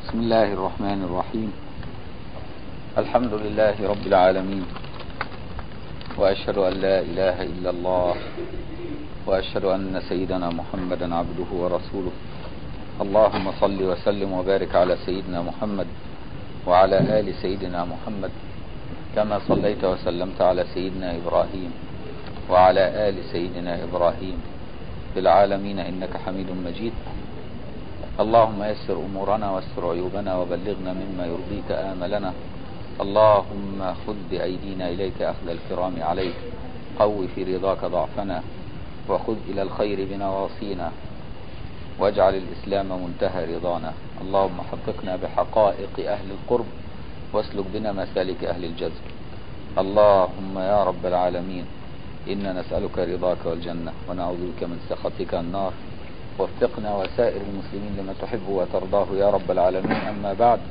بسم الله الرحمن الرحيم الحمد لله رب العالمين وأشهد أن لا إله إلا الله وأشهد أن سيدنا محمدا عبده ورسوله اللهم صل وسلم وبارك على سيدنا محمد وعلى آل سيدنا محمد كما صليت وسلمت على سيدنا إبراهيم وعلى آل سيدنا إبراهيم في العالمين إنك حميد مجيد اللهم يسر أمورنا واستر عيوبنا وبلغنا مما يرضيك آملنا اللهم خذ بأيدينا إليك أخذ الكرام عليك قو في رضاك ضعفنا وخذ إلى الخير بنواصينا واجعل الإسلام منتهى رضانا اللهم حققنا بحقائق أهل القرب واسلك بنا مسالك أهل الجزم اللهم يا رب العالمين إنا نسألك رضاك والجنة ونعوذ بك من سخطك النار وفقنا وسائر المسلمين لما تحب وترضاه يا رب العالمين أما بعد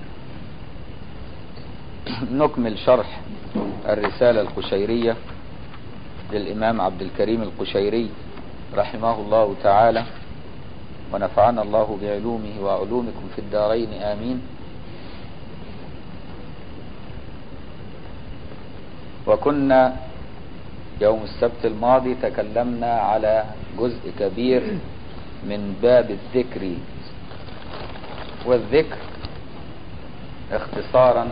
نكمل شرح الرسالة القشيرية للإمام عبد الكريم القشيري رحمه الله تعالى ونفعنا الله بعلومه وعلومكم في الدارين آمين وكنا يوم السبت الماضي تكلمنا على جزء كبير من باب الذكر والذكر اختصارا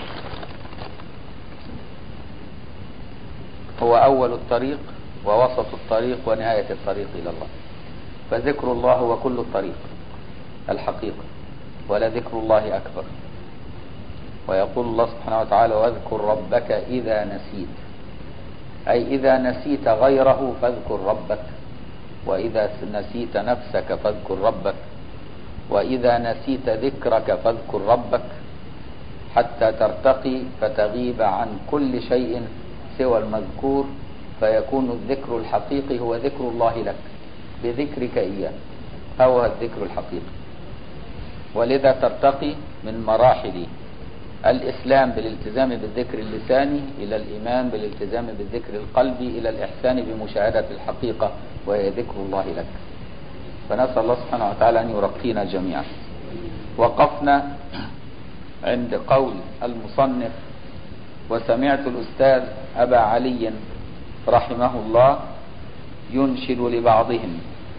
هو أول الطريق ووسط الطريق ونهاية الطريق إلى الله فذكر الله هو كل الطريق الحقيقة ولا ذكر الله أكبر ويقول الله سبحانه وتعالى واذكر ربك إذا نسيت أي إذا نسيت غيره فاذكر ربك وإذا نسيت نفسك فاذكر ربك وإذا نسيت ذكرك فاذكر ربك حتى ترتقي فتغيب عن كل شيء سوى المذكور فيكون الذكر الحقيقي هو ذكر الله لك بذكرك إياه هو الذكر الحقيقي ولذا ترتقي من مراحل الإسلام بالالتزام بالذكر اللساني إلى الإيمان بالالتزام بالذكر القلبي إلى الإحسان بمشاهدة الحقيقة وهي ذكر الله لك فنسأل الله سبحانه وتعالى أن يرقينا جميعا وقفنا عند قول المصنف وسمعت الأستاذ أبا علي رحمه الله ينشد لبعضهم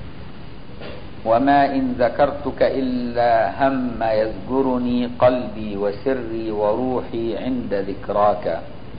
وما إن ذكرتك إلا هم يزجرني قلبي وسري وروحي عند ذكراك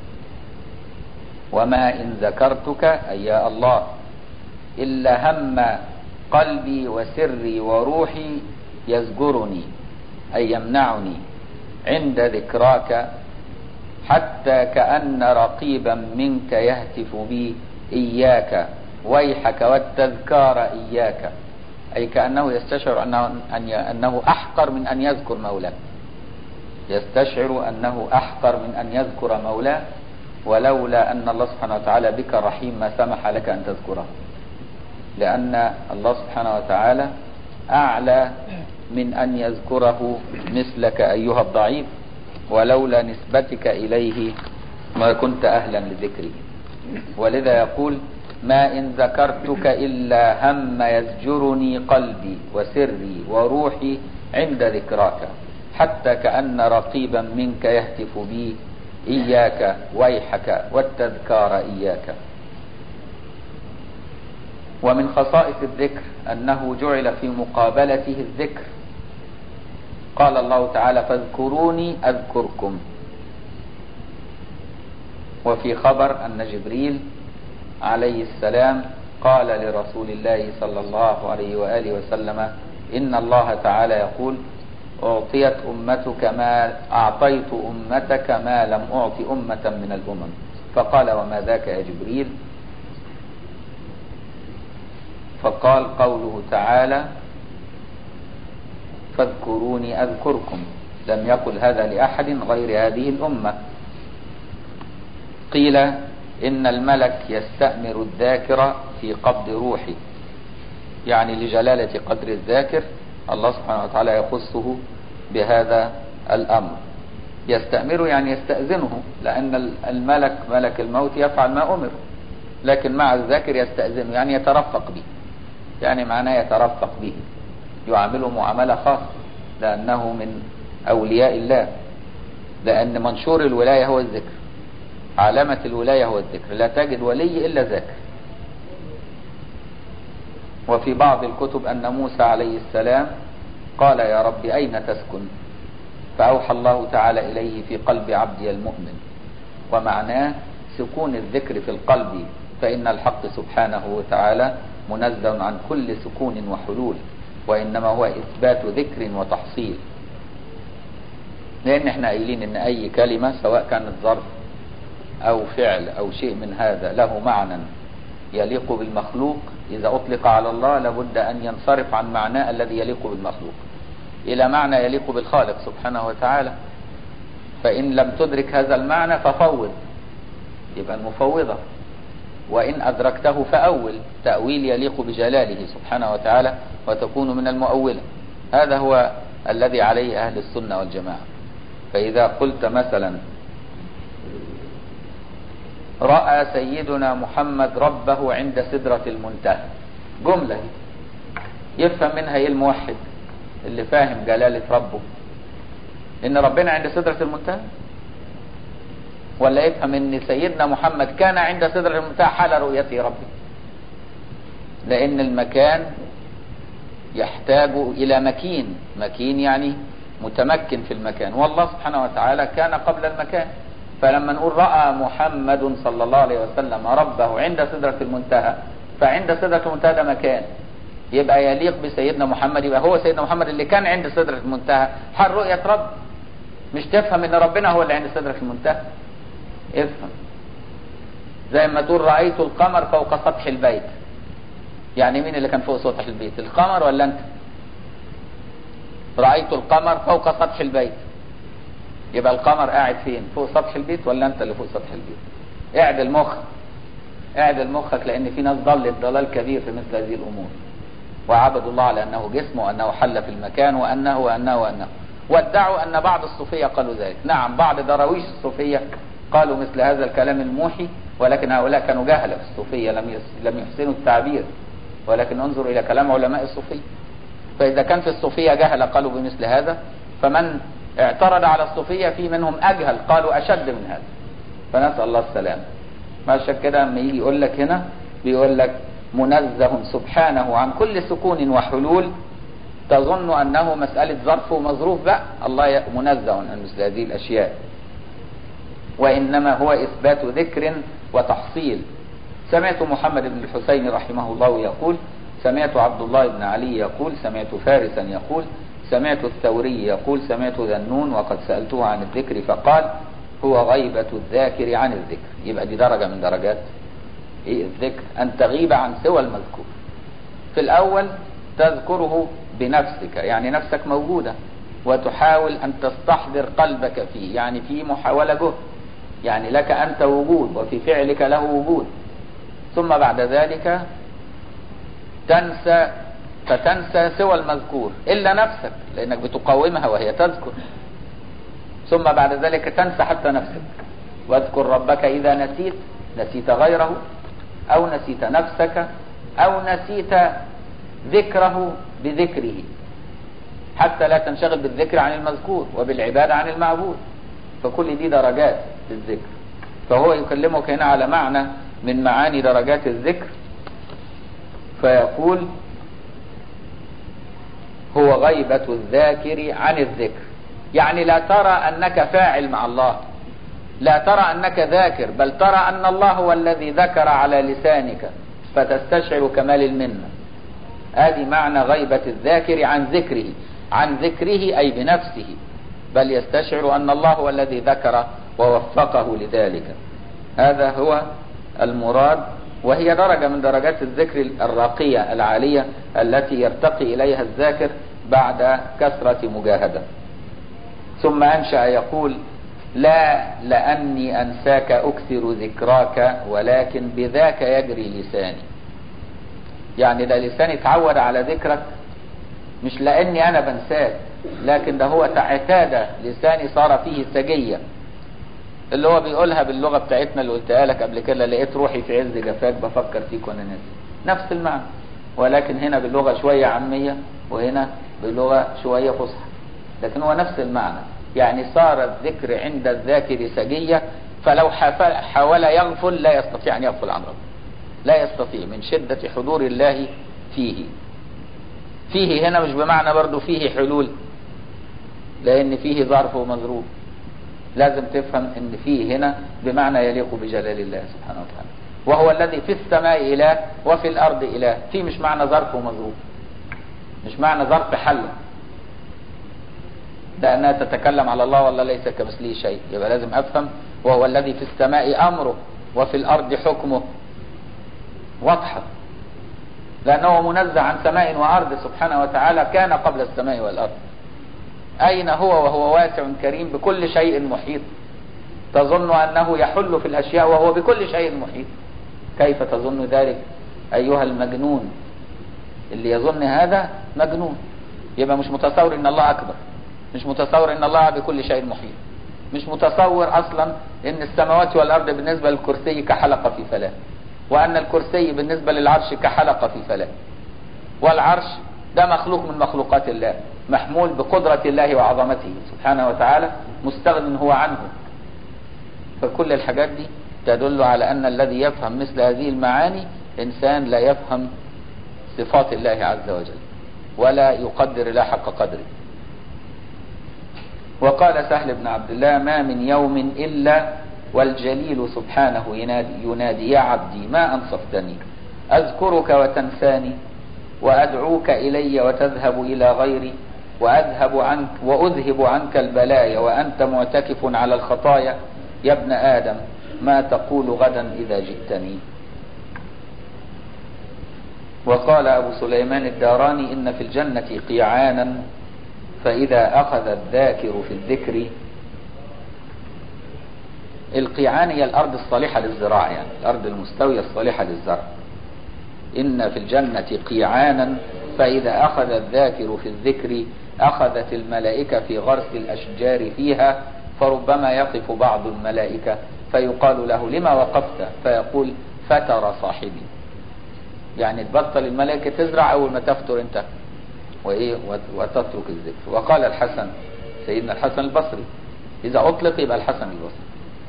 وما إن ذكرتك أي يا الله إلا هم قلبي وسري وروحي يزجرني أي يمنعني عند ذكراك حتى كأن رقيبا منك يهتف بي إياك ويحك والتذكار إياك أي كأنه يستشعر أنه, أنه أحقر من أن يذكر مولاه يستشعر أنه أحقر من أن يذكر مولاه ولولا أن الله سبحانه وتعالى بك رحيم ما سمح لك أن تذكره لأن الله سبحانه وتعالى أعلى من أن يذكره مثلك أيها الضعيف ولولا نسبتك إليه ما كنت أهلا لذكره ولذا يقول ما إن ذكرتك إلا هم يزجرني قلبي وسري وروحي عند ذكراك حتى كأن رقيبا منك يهتف بي إياك ويحك والتذكار إياك ومن خصائص الذكر أنه جعل في مقابلته الذكر قال الله تعالى فاذكروني أذكركم وفي خبر أن جبريل عليه السلام قال لرسول الله صلى الله عليه وآله وسلم إن الله تعالى يقول أعطيت أمتك ما أعطيت أمتك ما لم أعط أمة من الأمم فقال وما ذاك يا جبريل فقال قوله تعالى فاذكروني أذكركم لم يقل هذا لأحد غير هذه الأمة قيل إن الملك يستأمر الذاكر في قبض روحه يعني لجلالة قدر الذاكر الله سبحانه وتعالى يخصه بهذا الأمر يستأمر يعني يستأذنه لأن الملك ملك الموت يفعل ما أمر لكن مع الذاكر يستأذنه يعني يترفق به يعني معناه يترفق به يعامله معاملة خاصة لأنه من أولياء الله لأن منشور الولاية هو الذكر علامة الولاية هو الذكر لا تجد ولي إلا ذاكر وفي بعض الكتب أن موسى عليه السلام قال يا رب أين تسكن فأوحى الله تعالى إليه في قلب عبدي المؤمن ومعناه سكون الذكر في القلب فإن الحق سبحانه وتعالى منزه عن كل سكون وحلول وإنما هو إثبات ذكر وتحصيل لأن احنا قايلين إن أي كلمة سواء كانت ظرف أو فعل أو شيء من هذا له معنى يليق بالمخلوق إذا أطلق على الله لابد أن ينصرف عن معناه الذي يليق بالمخلوق إلى معنى يليق بالخالق سبحانه وتعالى فإن لم تدرك هذا المعنى ففوض يبقى المفوضة وإن أدركته فأول تأويل يليق بجلاله سبحانه وتعالى وتكون من المؤولة هذا هو الذي عليه أهل السنة والجماعة فإذا قلت مثلا رأى سيدنا محمد ربه عند سدرة المنتهى جملة يفهم منها ايه الموحد اللي فاهم جلالة ربه ان ربنا عند سدرة المنتهى ولا يفهم ان سيدنا محمد كان عند سدرة المنتهى حال رؤيته ربه لان المكان يحتاج الى مكين مكين يعني متمكن في المكان والله سبحانه وتعالى كان قبل المكان فلما نقول رأى محمد صلى الله عليه وسلم ربه عند سدرة المنتهى فعند سدرة المنتهى ده مكان يبقى يليق بسيدنا محمد يبقى هو سيدنا محمد اللي كان عند سدرة المنتهى حال رؤية رب مش تفهم ان ربنا هو اللي عند سدرة المنتهى افهم زي ما تقول رأيت القمر فوق سطح البيت يعني مين اللي كان فوق سطح البيت القمر ولا انت رأيت القمر فوق سطح البيت يبقى القمر قاعد فين فوق سطح البيت ولا انت اللي فوق سطح البيت اعدل مخك اعدل مخك لان في ناس ضلت ضلال كبير في مثل هذه الامور وعبدوا الله على انه جسم وانه حل في المكان وانه وانه وانه وادعوا ان بعض الصوفيه قالوا ذلك نعم بعض دراويش الصوفيه قالوا مثل هذا الكلام الموحي ولكن هؤلاء كانوا جهله في الصوفيه لم لم يحسنوا التعبير ولكن انظر الى كلام علماء الصوفيه فاذا كان في الصوفيه جهله قالوا بمثل هذا فمن اعترض على الصوفية في منهم أجهل قالوا أشد من هذا فنسأل الله السلامة عشان كده لما يجي يقول لك هنا بيقول لك منزه سبحانه عن كل سكون وحلول تظن أنه مسألة ظرف ومظروف بقى الله منزه عن مثل هذه الأشياء وإنما هو إثبات ذكر وتحصيل سمعت محمد بن الحسين رحمه الله يقول سمعت عبد الله بن علي يقول سمعت فارسا يقول سمعت الثوري يقول سمعت ذنون وقد سألته عن الذكر فقال هو غيبة الذاكر عن الذكر يبقى دي درجة من درجات ايه الذكر ان تغيب عن سوى المذكور في الاول تذكره بنفسك يعني نفسك موجودة وتحاول ان تستحضر قلبك فيه يعني في محاولة جهد يعني لك انت وجود وفي فعلك له وجود ثم بعد ذلك تنسى فتنسى سوى المذكور إلا نفسك لأنك بتقاومها وهي تذكر ثم بعد ذلك تنسى حتى نفسك واذكر ربك إذا نسيت نسيت غيره أو نسيت نفسك أو نسيت ذكره بذكره حتى لا تنشغل بالذكر عن المذكور وبالعبادة عن المعبود فكل دي درجات في الذكر فهو يكلمك هنا على معنى من معاني درجات الذكر فيقول هو غيبة الذاكر عن الذكر يعني لا ترى أنك فاعل مع الله لا ترى أنك ذاكر بل ترى أن الله هو الذي ذكر على لسانك فتستشعر كمال المنة هذه معنى غيبة الذاكر عن ذكره عن ذكره أي بنفسه بل يستشعر أن الله هو الذي ذكر ووفقه لذلك هذا هو المراد وهي درجة من درجات الذكر الراقية العالية التي يرتقي إليها الذاكر بعد كثرة مجاهدة ثم أنشأ يقول لا لأني أنساك أكثر ذكراك ولكن بذاك يجري لساني يعني ده لساني اتعود على ذكرك مش لأني أنا بنساك لكن ده هو اعتاد لساني صار فيه سجية اللي هو بيقولها باللغة بتاعتنا اللي قلتها لك قبل كده لقيت روحي في عز جفاك بفكر فيك وانا ناسي نفس المعنى ولكن هنا باللغة شوية عامية وهنا باللغة شوية فصحى لكن هو نفس المعنى يعني صار الذكر عند الذاكر سجية فلو حاول يغفل لا يستطيع أن يغفل عن ربه لا يستطيع من شدة حضور الله فيه فيه هنا مش بمعنى برضو فيه حلول لأن فيه ظرف ومظروف لازم تفهم ان فيه هنا بمعنى يليق بجلال الله سبحانه وتعالى وهو الذي في السماء إله وفي الأرض إله في مش معنى ظرف ومظروف مش معنى ظرف حل لأنها تتكلم على الله والله ليس كمثله شيء يبقى لازم أفهم وهو الذي في السماء أمره وفي الأرض حكمه واضحة لأنه منزه عن سماء وأرض سبحانه وتعالى كان قبل السماء والأرض أين هو وهو واسع كريم بكل شيء محيط تظن أنه يحل في الأشياء وهو بكل شيء محيط كيف تظن ذلك أيها المجنون اللي يظن هذا مجنون يبقى مش متصور ان الله اكبر مش متصور ان الله بكل شيء محيط مش متصور اصلا ان السماوات والارض بالنسبة للكرسي كحلقة في فلاة وان الكرسي بالنسبة للعرش كحلقة في فلاة والعرش ده مخلوق من مخلوقات الله محمول بقدرة الله وعظمته سبحانه وتعالى مستغن هو عنه فكل الحاجات دي تدل على ان الذي يفهم مثل هذه المعاني انسان لا يفهم صفات الله عز وجل ولا يقدر الله حق قدره وقال سهل بن عبد الله ما من يوم إلا والجليل سبحانه ينادي, ينادي يا عبدي ما أنصفتني أذكرك وتنساني وأدعوك إلي وتذهب إلى غيري وأذهب عنك وأذهب عنك البلايا وأنت معتكف على الخطايا يا ابن آدم ما تقول غدا إذا جئتني وقال أبو سليمان الداراني إن في الجنة قيعانا فإذا أخذ الذاكر في الذكر القيعان هي الأرض الصالحة للزراعة يعني الأرض المستوية الصالحة للزرع إن في الجنة قيعانا فإذا أخذ الذاكر في الذكر أخذت الملائكة في غرس الأشجار فيها فربما يقف بعض الملائكة فيقال له لما وقفت فيقول فتر صاحبي يعني تبطل الملائكة تزرع أول ما تفتر أنت وإيه وتترك الذكر وقال الحسن سيدنا الحسن البصري إذا أطلق يبقى الحسن البصري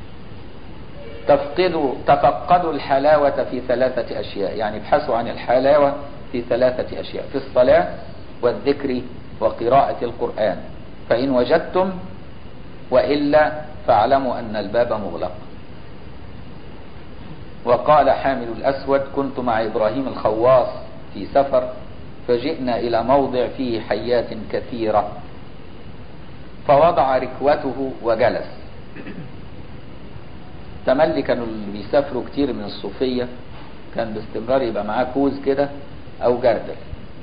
تفقدوا تفقدوا الحلاوة في ثلاثة أشياء يعني ابحثوا عن الحلاوة في ثلاثة أشياء في الصلاة والذكر وقراءة القرآن فإن وجدتم وإلا فاعلموا أن الباب مغلق وقال حامل الأسود كنت مع إبراهيم الخواص في سفر فجئنا إلى موضع فيه حيات كثيرة فوضع ركوته وجلس تملي كانوا اللي بيسافروا كتير من الصوفية كان باستمرار يبقى معاه كوز كده أو جردل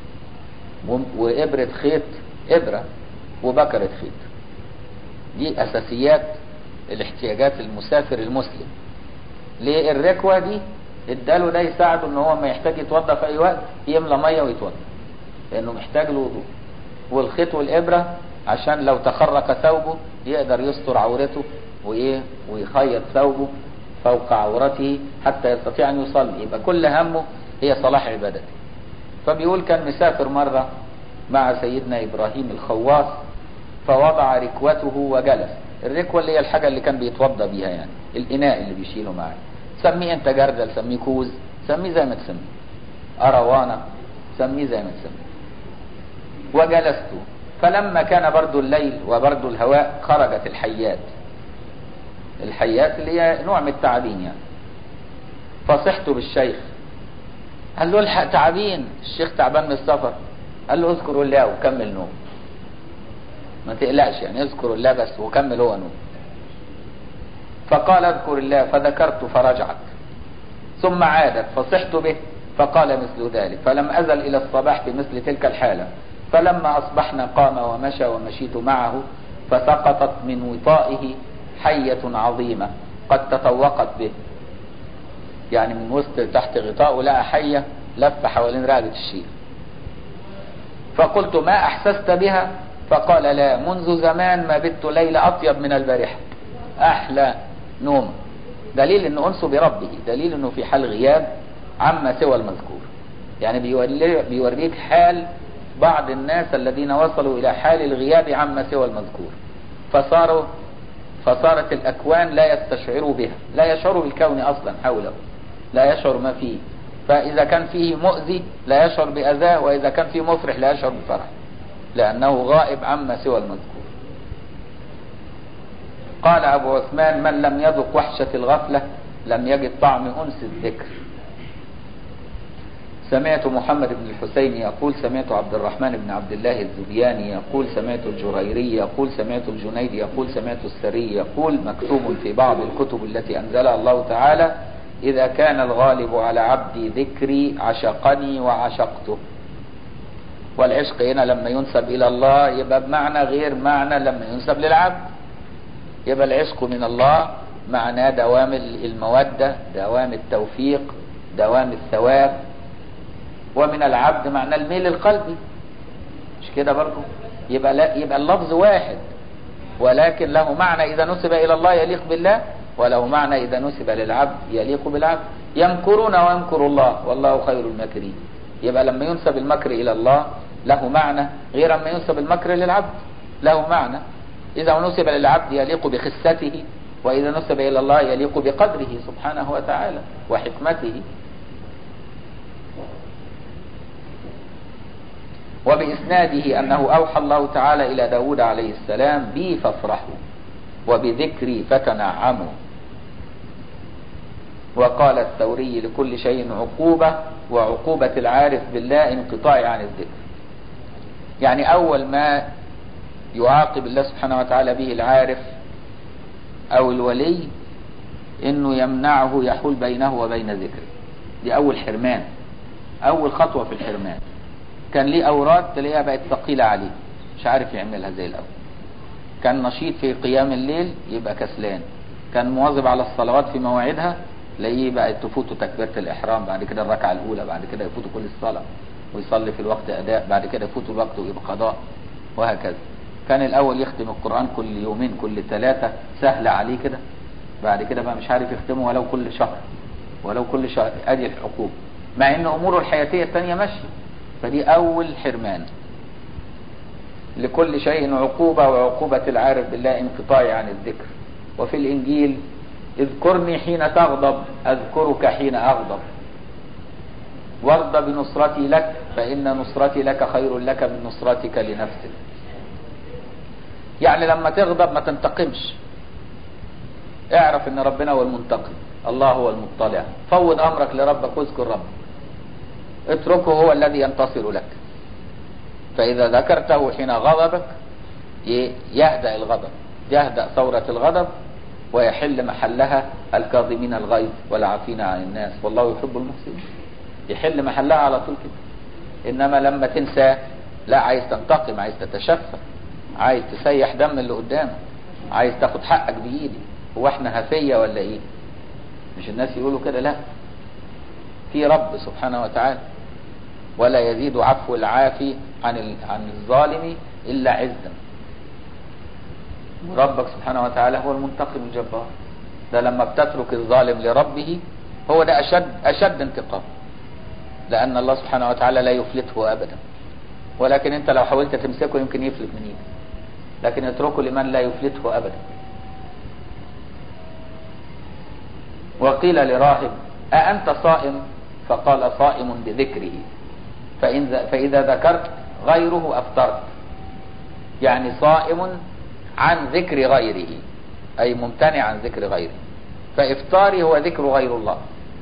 وإبرة خيط إبرة وبكرة خيط دي أساسيات الاحتياجات المسافر المسلم ليه الركوة دي اداله ده يساعده ان هو ما يحتاج يتوضى في اي وقت يملى ميه ويتوضى لانه محتاج له وضوء والخيط والابره عشان لو تخرق ثوبه يقدر يستر عورته وايه ويخيط ثوبه فوق عورته حتى يستطيع ان يصلي يبقى كل همه هي صلاح عبادته فبيقول كان مسافر مره مع سيدنا ابراهيم الخواص فوضع ركوته وجلس الركوه اللي هي الحاجه اللي كان بيتوضى بيها يعني الاناء اللي بيشيله معاه سميه انت جردل سميه كوز سميه زي ما تسميه اروانه سميه زي ما تسميه وجلست فلما كان برد الليل وبرد الهواء خرجت الحيات الحيات اللي هي نوع من التعابين يعني فصحت بالشيخ قال له الحق تعابين الشيخ تعبان من السفر قال له اذكر الله وكمل نوم ما تقلقش يعني اذكر الله بس وكمل هو نوم فقال اذكر الله فذكرت فرجعت ثم عادت فصحت به فقال مثل ذلك فلم أزل إلى الصباح في مثل تلك الحالة فلما أصبحنا قام ومشى ومشيت معه فسقطت من وطائه حية عظيمة قد تطوقت به يعني من وسط تحت غطاءه لقى حية لف حوالين رقبة الشيخ فقلت ما أحسست بها فقال لا منذ زمان ما بت ليلة أطيب من البارحة أحلى نوم دليل انه انسه بربه دليل انه في حال غياب عما سوى المذكور يعني بيوريك حال بعض الناس الذين وصلوا إلى حال الغياب عما سوى المذكور فصاروا فصارت الأكوان لا يستشعروا بها لا يشعروا بالكون أصلا حوله لا يشعر ما فيه فإذا كان فيه مؤذي لا يشعر بأذاه وإذا كان فيه مفرح لا يشعر بفرح لأنه غائب عما سوى المذكور قال أبو عثمان من لم يذق وحشة الغفلة لم يجد طعم أنس الذكر سمعت محمد بن الحسين يقول سمعت عبد الرحمن بن عبد الله الزبياني يقول سمعت الجريري يقول سمعت الجنيد يقول سمعت السري يقول مكتوب في بعض الكتب التي أنزلها الله تعالى إذا كان الغالب على عبدي ذكري عشقني وعشقته والعشق هنا لما ينسب إلى الله يبقى بمعنى غير معنى لما ينسب للعبد يبقى العشق من الله معناه دوام المودة دوام التوفيق دوام الثواب ومن العبد معنى الميل القلبي مش كده برضه يبقى لا يبقى اللفظ واحد ولكن له معنى إذا نسب إلى الله يليق بالله وله معنى إذا نسب للعبد يليق بالعبد يمكرون ويمكر الله والله خير الماكرين يبقى لما ينسب المكر إلى الله له معنى غير ما ينسب المكر للعبد له معنى إذا نسب للعبد يليق بخسته وإذا نسب إلى الله يليق بقدره سبحانه وتعالى وحكمته وبإسناده أنه أوحى الله تعالى إلى داود عليه السلام بي فافرحوا وبذكري فتنعموا وقال الثوري لكل شيء عقوبة وعقوبة العارف بالله انقطاع عن الذكر يعني أول ما يعاقب الله سبحانه وتعالى به العارف أو الولي إنه يمنعه يحول بينه وبين ذكره دي أول حرمان أول خطوة في الحرمان كان ليه أوراد تلاقيها بقت ثقيلة عليه مش عارف يعملها زي الأول كان نشيط في قيام الليل يبقى كسلان كان مواظب على الصلوات في مواعيدها تلاقيه بقى تفوته تكبيرة الإحرام بعد كده الركعة الأولى بعد كده يفوته كل الصلاة ويصلي في الوقت أداء بعد كده يفوته الوقت ويبقى قضاء وهكذا كان الأول يختم القرآن كل يومين كل ثلاثة سهل عليه كده بعد كده بقى مش عارف يختمه ولو كل شهر ولو كل شهر أدي الحقوق مع إن أموره الحياتية التانية ماشية فدي أول حرمان لكل شيء عقوبة وعقوبة العارف بالله انقطاع عن الذكر وفي الإنجيل اذكرني حين تغضب أذكرك حين أغضب وارض بنصرتي لك فإن نصرتي لك خير لك من نصرتك لنفسك يعني لما تغضب ما تنتقمش اعرف ان ربنا هو المنتقم الله هو المطلع فوض امرك لربك واذكر ربك اتركه هو الذي ينتصر لك فإذا ذكرته حين غضبك يهدأ الغضب يهدأ ثورة الغضب ويحل محلها الكاظمين الغيظ والعافين عن الناس والله يحب المحسنين يحل محلها على طول كده إنما لما تنسى لا عايز تنتقم عايز تتشفى عايز تسيح دم اللي قدامك عايز تاخد حقك بإيدي هو احنا هفية ولا ايه مش الناس يقولوا كده لا في رب سبحانه وتعالى ولا يزيد عفو العافي عن عن الظالم الا عزا ربك سبحانه وتعالى هو المنتقم الجبار ده لما بتترك الظالم لربه هو ده اشد اشد انتقام لان الله سبحانه وتعالى لا يفلته ابدا ولكن انت لو حاولت تمسكه يمكن يفلت من ايدك لكن اتركه لمن لا يفلته ابدا وقيل لراهب أأنت صائم فقال صائم بذكره فإن فإذا ذكرت غيره أفطرت يعني صائم عن ذكر غيره أي ممتنع عن ذكر غيره فإفطاري هو ذكر غير الله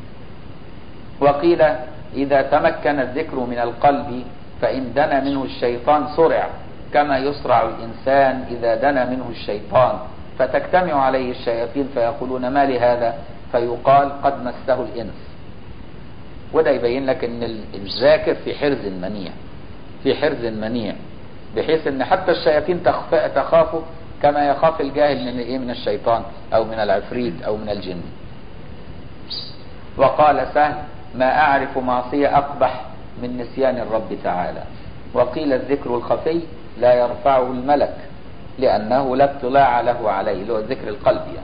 وقيل إذا تمكن الذكر من القلب فإن دنا منه الشيطان سرع كما يسرع الإنسان إذا دنا منه الشيطان فتجتمع عليه الشياطين فيقولون ما لهذا فيقال قد مسه الإنس وده يبين لك ان الذاكر في حرز منيع في حرز منيع بحيث ان حتى الشياطين تخافه كما يخاف الجاهل من ايه من الشيطان او من العفريت او من الجن وقال سهل ما اعرف معصية اقبح من نسيان الرب تعالى وقيل الذكر الخفي لا يرفعه الملك لانه لا اطلاع له عليه اللي هو ذكر القلب يعني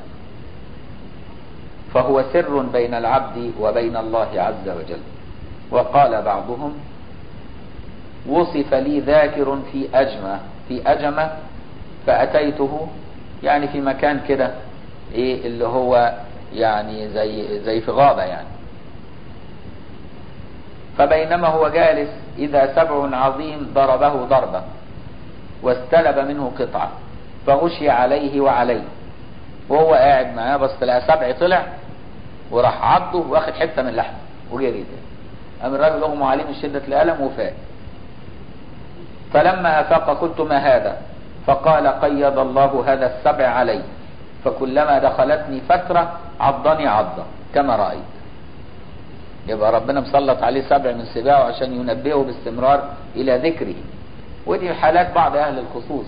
فهو سر بين العبد وبين الله عز وجل وقال بعضهم وصف لي ذاكر في أجمة في أجمة فأتيته يعني في مكان كده ايه اللي هو يعني زي زي في غابة يعني فبينما هو جالس إذا سبع عظيم ضربه ضربة واستلب منه قطعة فغشي عليه وعليه وهو قاعد معاه بس لقى سبع طلع وراح عضه واخد حتة من لحمه وجري تاني قام الراجل اغمى عليه من شدة الألم وفاق فلما أفاق قلت ما هذا فقال قيض الله هذا السبع علي فكلما دخلتني فترة عضني عضة كما رأيت يبقى ربنا مسلط عليه سبع من سباعه عشان ينبهه باستمرار إلى ذكره ودي حالات بعض أهل الخصوص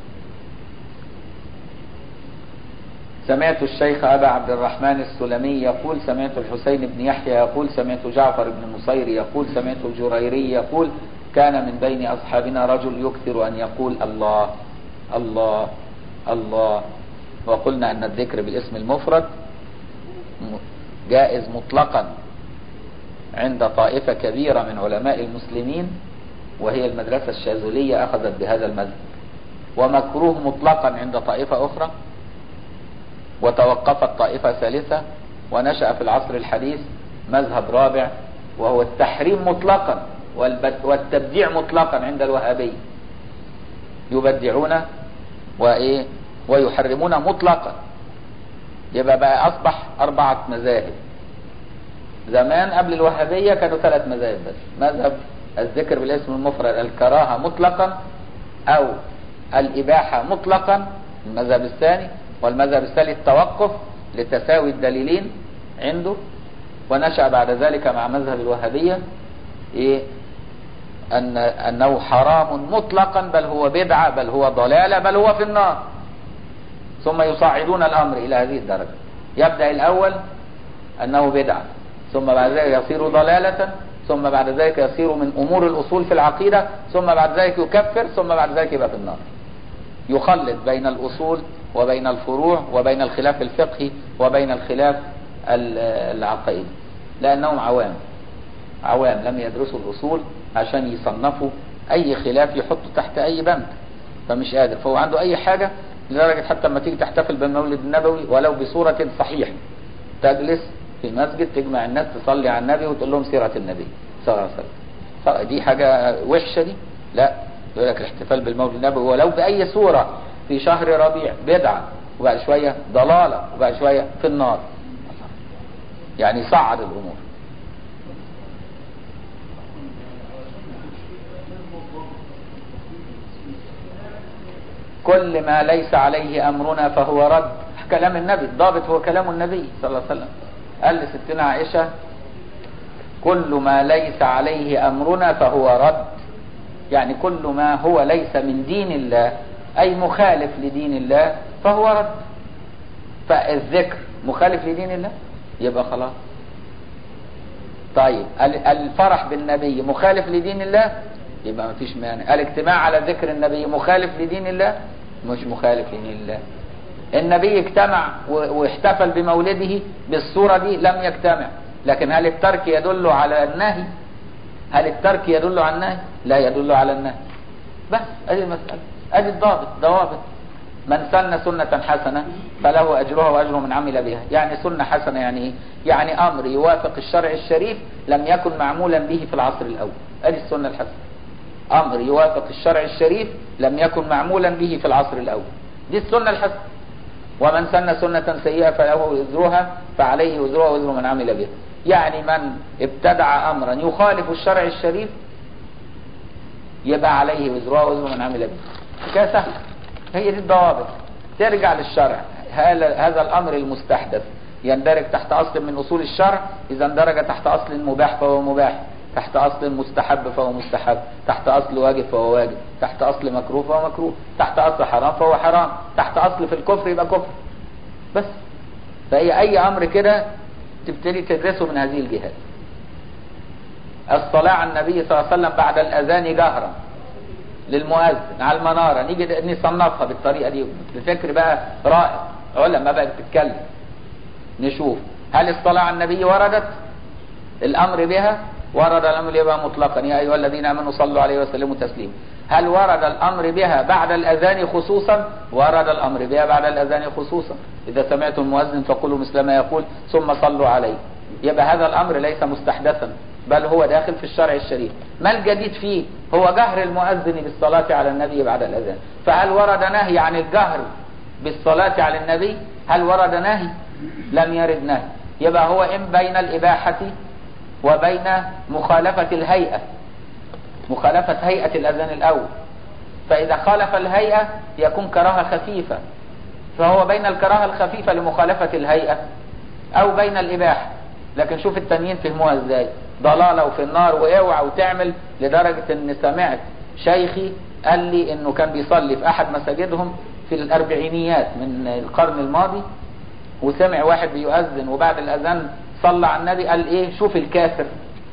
سمعت الشيخ أبا عبد الرحمن السلمي يقول سمعت الحسين بن يحيى يقول سمعت جعفر بن نصير يقول سمعت الجريري يقول كان من بين أصحابنا رجل يكثر أن يقول الله الله الله وقلنا أن الذكر بالاسم المفرد جائز مطلقا عند طائفة كبيرة من علماء المسلمين وهي المدرسة الشاذلية أخذت بهذا المذهب ومكروه مطلقا عند طائفة أخرى وتوقفت طائفة ثالثة ونشأ في العصر الحديث مذهب رابع وهو التحريم مطلقا والتبديع مطلقا عند الوهابية يبدعون وإيه ويحرمون مطلقا يبقى بقى أصبح أربعة مذاهب زمان قبل الوهابية كانوا ثلاث مذاهب بس مذهب الذكر بالاسم المفرد الكراهة مطلقا أو الإباحة مطلقا المذهب الثاني والمذهب الثالث التوقف لتساوي الدليلين عنده ونشأ بعد ذلك مع مذهب الوهابية إيه أن أنه حرام مطلقا بل هو بدعة بل هو ضلالة بل هو في النار ثم يصعدون الأمر إلى هذه الدرجة يبدأ الأول أنه بدعة ثم بعد ذلك يصير ضلالة ثم بعد ذلك يصير من أمور الأصول في العقيدة ثم بعد ذلك يكفر ثم بعد ذلك يبقى في النار يخلط بين الأصول وبين الفروع وبين الخلاف الفقهي وبين الخلاف العقائدي لأنهم عوام عوام لم يدرسوا الأصول عشان يصنفوا أي خلاف يحطوا تحت أي بند فمش قادر فهو عنده أي حاجة لدرجة حتى لما تيجي تحتفل بالمولد النبوي ولو بصورة صحيحة تجلس في مسجد تجمع الناس تصلي على النبي وتقول لهم سيرة النبي صلى الله عليه وسلم دي حاجة وحشة دي لا يقول لك الاحتفال بالمولد النبوي ولو بأي صورة في شهر ربيع بدعة وبعد شوية ضلالة وبعد شوية في النار يعني صعد الأمور كل ما ليس عليه أمرنا فهو رد كلام النبي الضابط هو كلام النبي صلى الله عليه وسلم قال لستنا عائشة كل ما ليس عليه أمرنا فهو رد يعني كل ما هو ليس من دين الله أي مخالف لدين الله فهو رد فالذكر مخالف لدين الله يبقى خلاص طيب الفرح بالنبي مخالف لدين الله يبقى ما فيش مانع الاجتماع على ذكر النبي مخالف لدين الله مش مخالف لدين الله النبي اجتمع واحتفل بمولده بالصورة دي لم يجتمع لكن هل الترك يدل على النهي هل الترك يدل على النهي لا يدل على النهي بس ادي المسألة ادي الضابط ضوابط من سن سنة حسنة فله أجرها وأجر من عمل بها يعني سنة حسنة يعني إيه؟ يعني أمر يوافق الشرع الشريف لم يكن معمولا به في العصر الأول ادي السنة الحسنة أمر يوافق الشرع الشريف لم يكن معمولا به في العصر الأول دي السنة الحسنة ومن سن سنة سيئة فله وزرها فعليه وزرها وزر من عمل بها يعني من ابتدع أمرا يخالف الشرع الشريف يبقى عليه وزرها وزر من عمل به كده سهل هي دي الضوابط ترجع للشرع هذا الأمر المستحدث يندرج تحت أصل من أصول الشرع إذا اندرج تحت أصل مباح فهو مباح تحت أصل مستحب فهو مستحب تحت أصل واجب فهو واجب تحت أصل مكروه فهو مكروه تحت أصل حرام فهو حرام تحت أصل في الكفر يبقى كفر بس فهي أي أمر كده تبتدي تدرسه من هذه الجهات الصلاة على النبي صلى الله عليه وسلم بعد الأذان جهرا للمؤذن على المنارة نيجي نصنفها بالطريقة دي بفكر بقى رائع علماء بقى بتتكلم نشوف هل الصلاة على النبي وردت الأمر بها ورد الامر بها مطلقا يا ايها الذين امنوا صلوا عليه وسلموا تسليما هل ورد الامر بها بعد الاذان خصوصا ورد الامر بها بعد الاذان خصوصا اذا سمعتم المؤذن فقولوا مثل ما يقول ثم صلوا عليه يبقى هذا الامر ليس مستحدثا بل هو داخل في الشرع الشريف ما الجديد فيه هو جهر المؤذن بالصلاة على النبي بعد الأذان فهل ورد نهي عن الجهر بالصلاة على النبي هل ورد نهي لم يرد نهي يبقى هو إن بين الإباحة وبين مخالفة الهيئة مخالفة هيئة الأذان الأول فإذا خالف الهيئة يكون كراهة خفيفة فهو بين الكراهة الخفيفة لمخالفة الهيئة أو بين الإباحة لكن شوف التانيين فهموها ازاي ضلالة وفي النار واوعى وتعمل لدرجة ان سمعت شيخي قال لي انه كان بيصلي في احد مساجدهم في الاربعينيات من القرن الماضي وسمع واحد بيؤذن وبعد الاذان صلى على النبي قال ايه شوف الكافر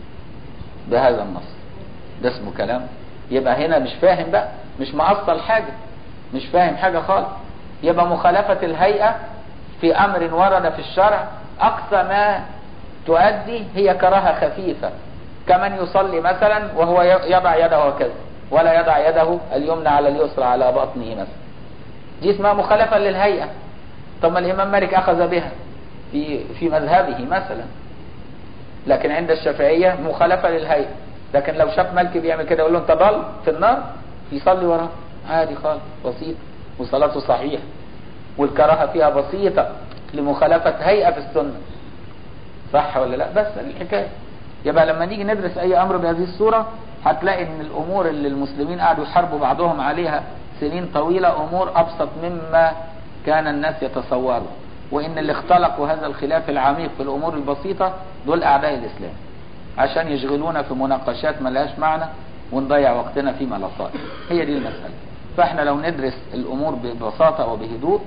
بهذا النص ده اسمه كلام يبقى هنا مش فاهم بقى مش مقصل حاجة مش فاهم حاجة خالص يبقى مخالفة الهيئة في امر ورد في الشرع اقصى ما تؤدي هي كراهة خفيفة كمن يصلي مثلا وهو يضع يده هكذا ولا يضع يده اليمنى على اليسرى على بطنه مثلا دي اسمها مخالفة للهيئة طب ما الإمام مالك أخذ بها في في مذهبه مثلا لكن عند الشافعية مخالفة للهيئة لكن لو شاف مالك بيعمل كده يقول له انت ضل في النار يصلي وراه عادي خالص بسيط وصلاته صحيحة والكراهة فيها بسيطة لمخالفة هيئة في السنة صح ولا لا بس الحكاية يبقى لما نيجي ندرس اي امر بهذه الصورة هتلاقي ان الامور اللي المسلمين قعدوا يحاربوا بعضهم عليها سنين طويلة امور ابسط مما كان الناس يتصوروا وان اللي اختلقوا هذا الخلاف العميق في الامور البسيطة دول اعداء الاسلام عشان يشغلونا في مناقشات ملهاش معنى ونضيع وقتنا فيما لا صالح هي دي المسألة فاحنا لو ندرس الامور ببساطة وبهدوء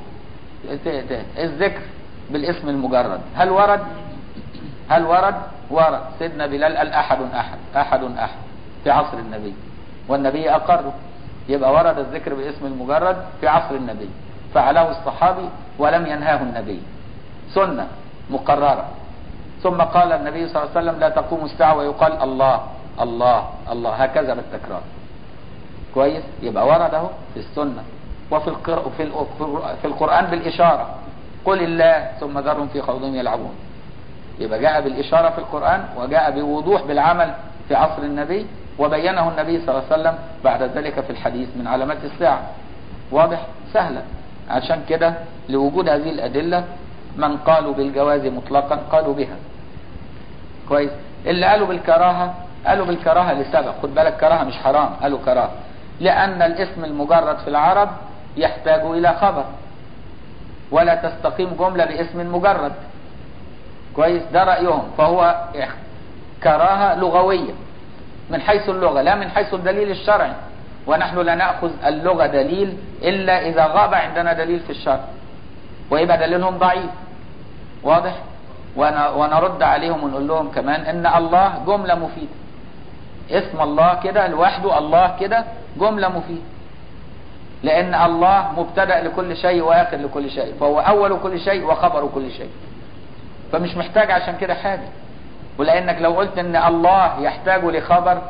الذكر بالاسم المجرد هل ورد هل ورد ورد سيدنا بلال قال احد احد احد احد في عصر النبي والنبي اقره يبقى ورد الذكر باسم المجرد في عصر النبي فعله الصحابي ولم ينهاه النبي سنة مقررة ثم قال النبي صلى الله عليه وسلم لا تقوم الساعة ويقال الله الله الله هكذا بالتكرار كويس يبقى ورده في السنة وفي القر... في, ال... في القرآن بالإشارة قل الله ثم ذرهم في خوضهم يلعبون يبقى جاء بالإشارة في القرآن وجاء بوضوح بالعمل في عصر النبي وبينه النبي صلى الله عليه وسلم بعد ذلك في الحديث من علامات الساعة واضح سهلة عشان كده لوجود هذه الأدلة من قالوا بالجواز مطلقا قالوا بها كويس اللي قالوا بالكراهة قالوا بالكراهة لسبب خد بالك كراهة مش حرام قالوا كراهة لأن الاسم المجرد في العرب يحتاج إلى خبر ولا تستقيم جملة باسم مجرد كويس ده رأيهم فهو كراهة لغوية من حيث اللغة لا من حيث الدليل الشرعي ونحن لا نأخذ اللغة دليل إلا إذا غاب عندنا دليل في الشرع ويبقى دليلهم ضعيف واضح ونرد عليهم ونقول لهم كمان ان الله جملة مفيدة اسم الله كده لوحده الله كده جملة مفيدة لان الله مبتدأ لكل شيء واخر لكل شيء فهو اول كل شيء وخبر كل شيء فمش محتاج عشان كده حاجة ولانك لو قلت ان الله يحتاج لخبر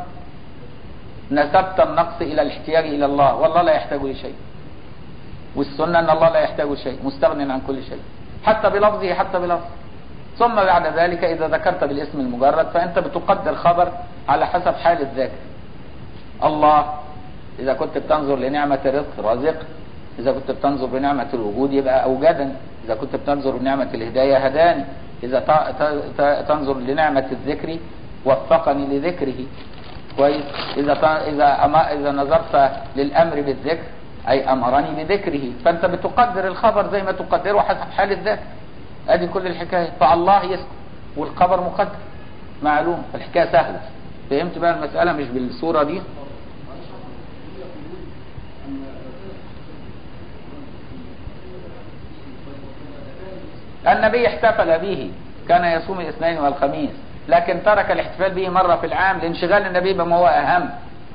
نسبت النقص الى الاحتياج الى الله والله لا يحتاج لشيء والسنة ان الله لا يحتاج لشيء مستغن عن كل شيء حتى بلفظه حتى بلفظه ثم بعد ذلك اذا ذكرت بالاسم المجرد فانت بتقدر خبر على حسب حال الذاكر الله اذا كنت بتنظر لنعمة الرزق رازق اذا كنت بتنظر بنعمة الوجود يبقى اوجدا اذا كنت بتنظر بنعمة الهداية هداني اذا تنظر لنعمة الذكر وفقني لذكره كويس اذا اذا أما اذا نظرت للامر بالذكر اي امرني بذكره فانت بتقدر الخبر زي ما تقدره حسب حال الذاكر ادي كل الحكاية فالله يسكت والخبر مقدر معلوم الحكاية سهلة فهمت بقى المسألة مش بالصورة دي النبي احتفل به كان يصوم الاثنين والخميس لكن ترك الاحتفال به مرة في العام لانشغال النبي بما هو اهم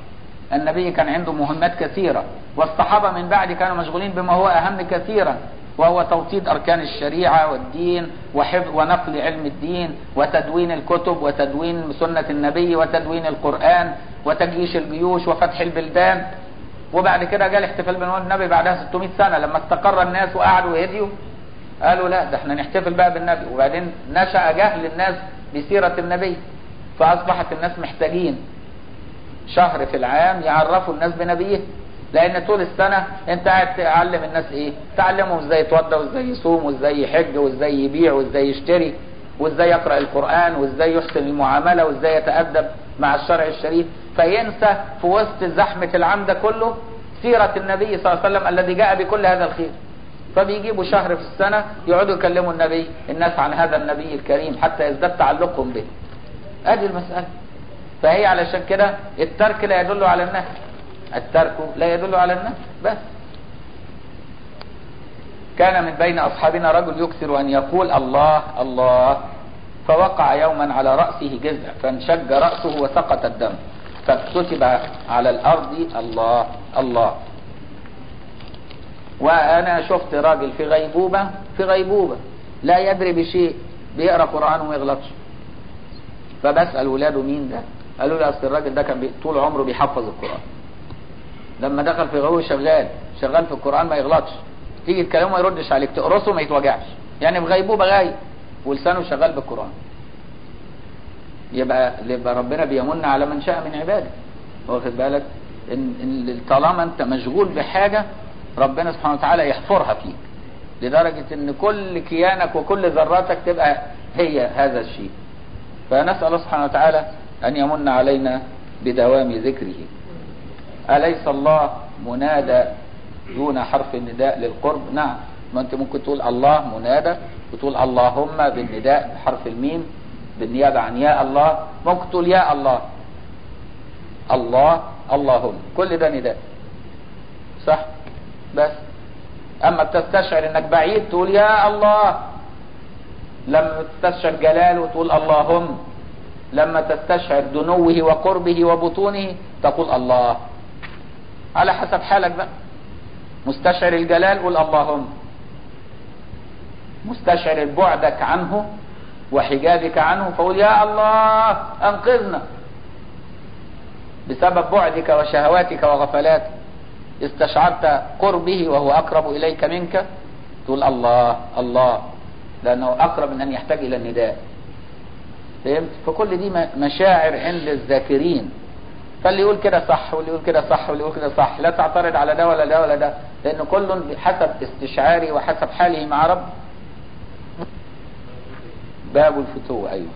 النبي كان عنده مهمات كثيرة والصحابة من بعد كانوا مشغولين بما هو اهم كثيرا وهو توطيد أركان الشريعة والدين وحفظ ونقل علم الدين وتدوين الكتب وتدوين سنة النبي وتدوين القرآن وتجيش الجيوش وفتح البلدان وبعد كده جاء الاحتفال بمولد النبي بعدها 600 سنة لما استقر الناس وقعدوا وهديوا قالوا لا ده احنا نحتفل بقى بالنبي وبعدين نشأ جهل الناس بسيرة النبي فأصبحت الناس محتاجين شهر في العام يعرفوا الناس بنبيه لان طول السنة انت قاعد تعلم الناس ايه تعلمهم ازاي يتوضى وازاي يصوم وازاي يحج وازاي يبيع وازاي يشتري وازاي يقرأ القرآن وازاي يحسن المعاملة وازاي يتأدب مع الشرع الشريف فينسى في وسط زحمة العام ده كله سيرة النبي صلى الله عليه وسلم الذي جاء بكل هذا الخير فبيجيبوا شهر في السنة يقعدوا يكلموا النبي الناس عن هذا النبي الكريم حتى يزداد تعلقهم به ادي المسألة فهي علشان كده الترك لا يدل على النهي الترك لا يدل على النهي بس كان من بين أصحابنا رجل يكثر أن يقول الله الله فوقع يوما على رأسه جزع فانشج رأسه وسقط الدم فاكتتب على الأرض الله الله وأنا شفت راجل في غيبوبة في غيبوبة لا يدري بشيء بيقرأ قرآن وما يغلطش فبسأل ولاده مين ده قالوا لي أصل الراجل ده كان بي- طول عمره بيحفظ القرآن لما دخل في غيبوبة شغال شغال في القرآن ما يغلطش تيجي تكلمه ما يردش عليك تقرصه ما يتوجعش يعني في غيبوبة غايب ولسانه شغال بالقرآن يبقى يبقى ربنا بيمن على من شاء من عباده واخد بالك ان إن طالما انت مشغول بحاجة ربنا سبحانه وتعالى يحفرها فيك لدرجة ان كل كيانك وكل ذراتك تبقى هي هذا الشيء فنسأل الله سبحانه وتعالى ان يمن علينا بدوام ذكره أليس الله منادى دون حرف النداء للقرب نعم ما انت ممكن تقول الله منادى وتقول اللهم بالنداء بحرف الميم بالنيابة عن يا الله ممكن تقول يا الله الله اللهم كل ده نداء صح بس اما بتستشعر انك بعيد تقول يا الله لما تستشعر جلاله تقول اللهم لما تستشعر دنوه وقربه وبطونه تقول الله على حسب حالك بقى مستشعر الجلال قول اللهم مستشعر بعدك عنه وحجابك عنه فقول يا الله انقذنا بسبب بعدك وشهواتك وغفلاتك استشعرت قربه وهو اقرب اليك منك تقول الله الله لانه اقرب من ان يحتاج الى النداء فهمت فكل دي مشاعر عند الذاكرين فاللي يقول كده صح واللي يقول كده صح واللي يقول كده صح لا تعترض على ده ولا ده ولا ده لان كل بحسب استشعاري وحسب حاله مع رب باب الفتوة ايوه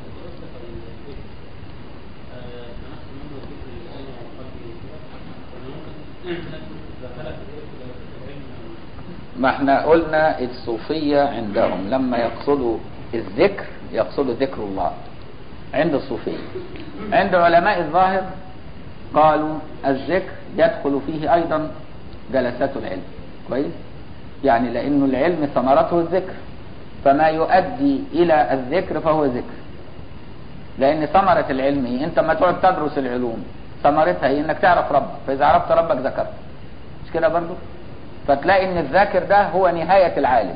ما احنا قلنا الصوفية عندهم لما يقصدوا الذكر يقصدوا ذكر الله عند الصوفية عند علماء الظاهر قالوا الذكر يدخل فيه ايضا جلسات العلم كويس يعني لانه العلم ثمرته الذكر فما يؤدي الى الذكر فهو ذكر لان ثمرة العلم إيه؟ انت ما تقعد تدرس العلوم ثمرتها هي انك تعرف ربك فاذا عرفت ربك ذكرت مش كده برضو فتلاقي ان الذاكر ده هو نهاية العالم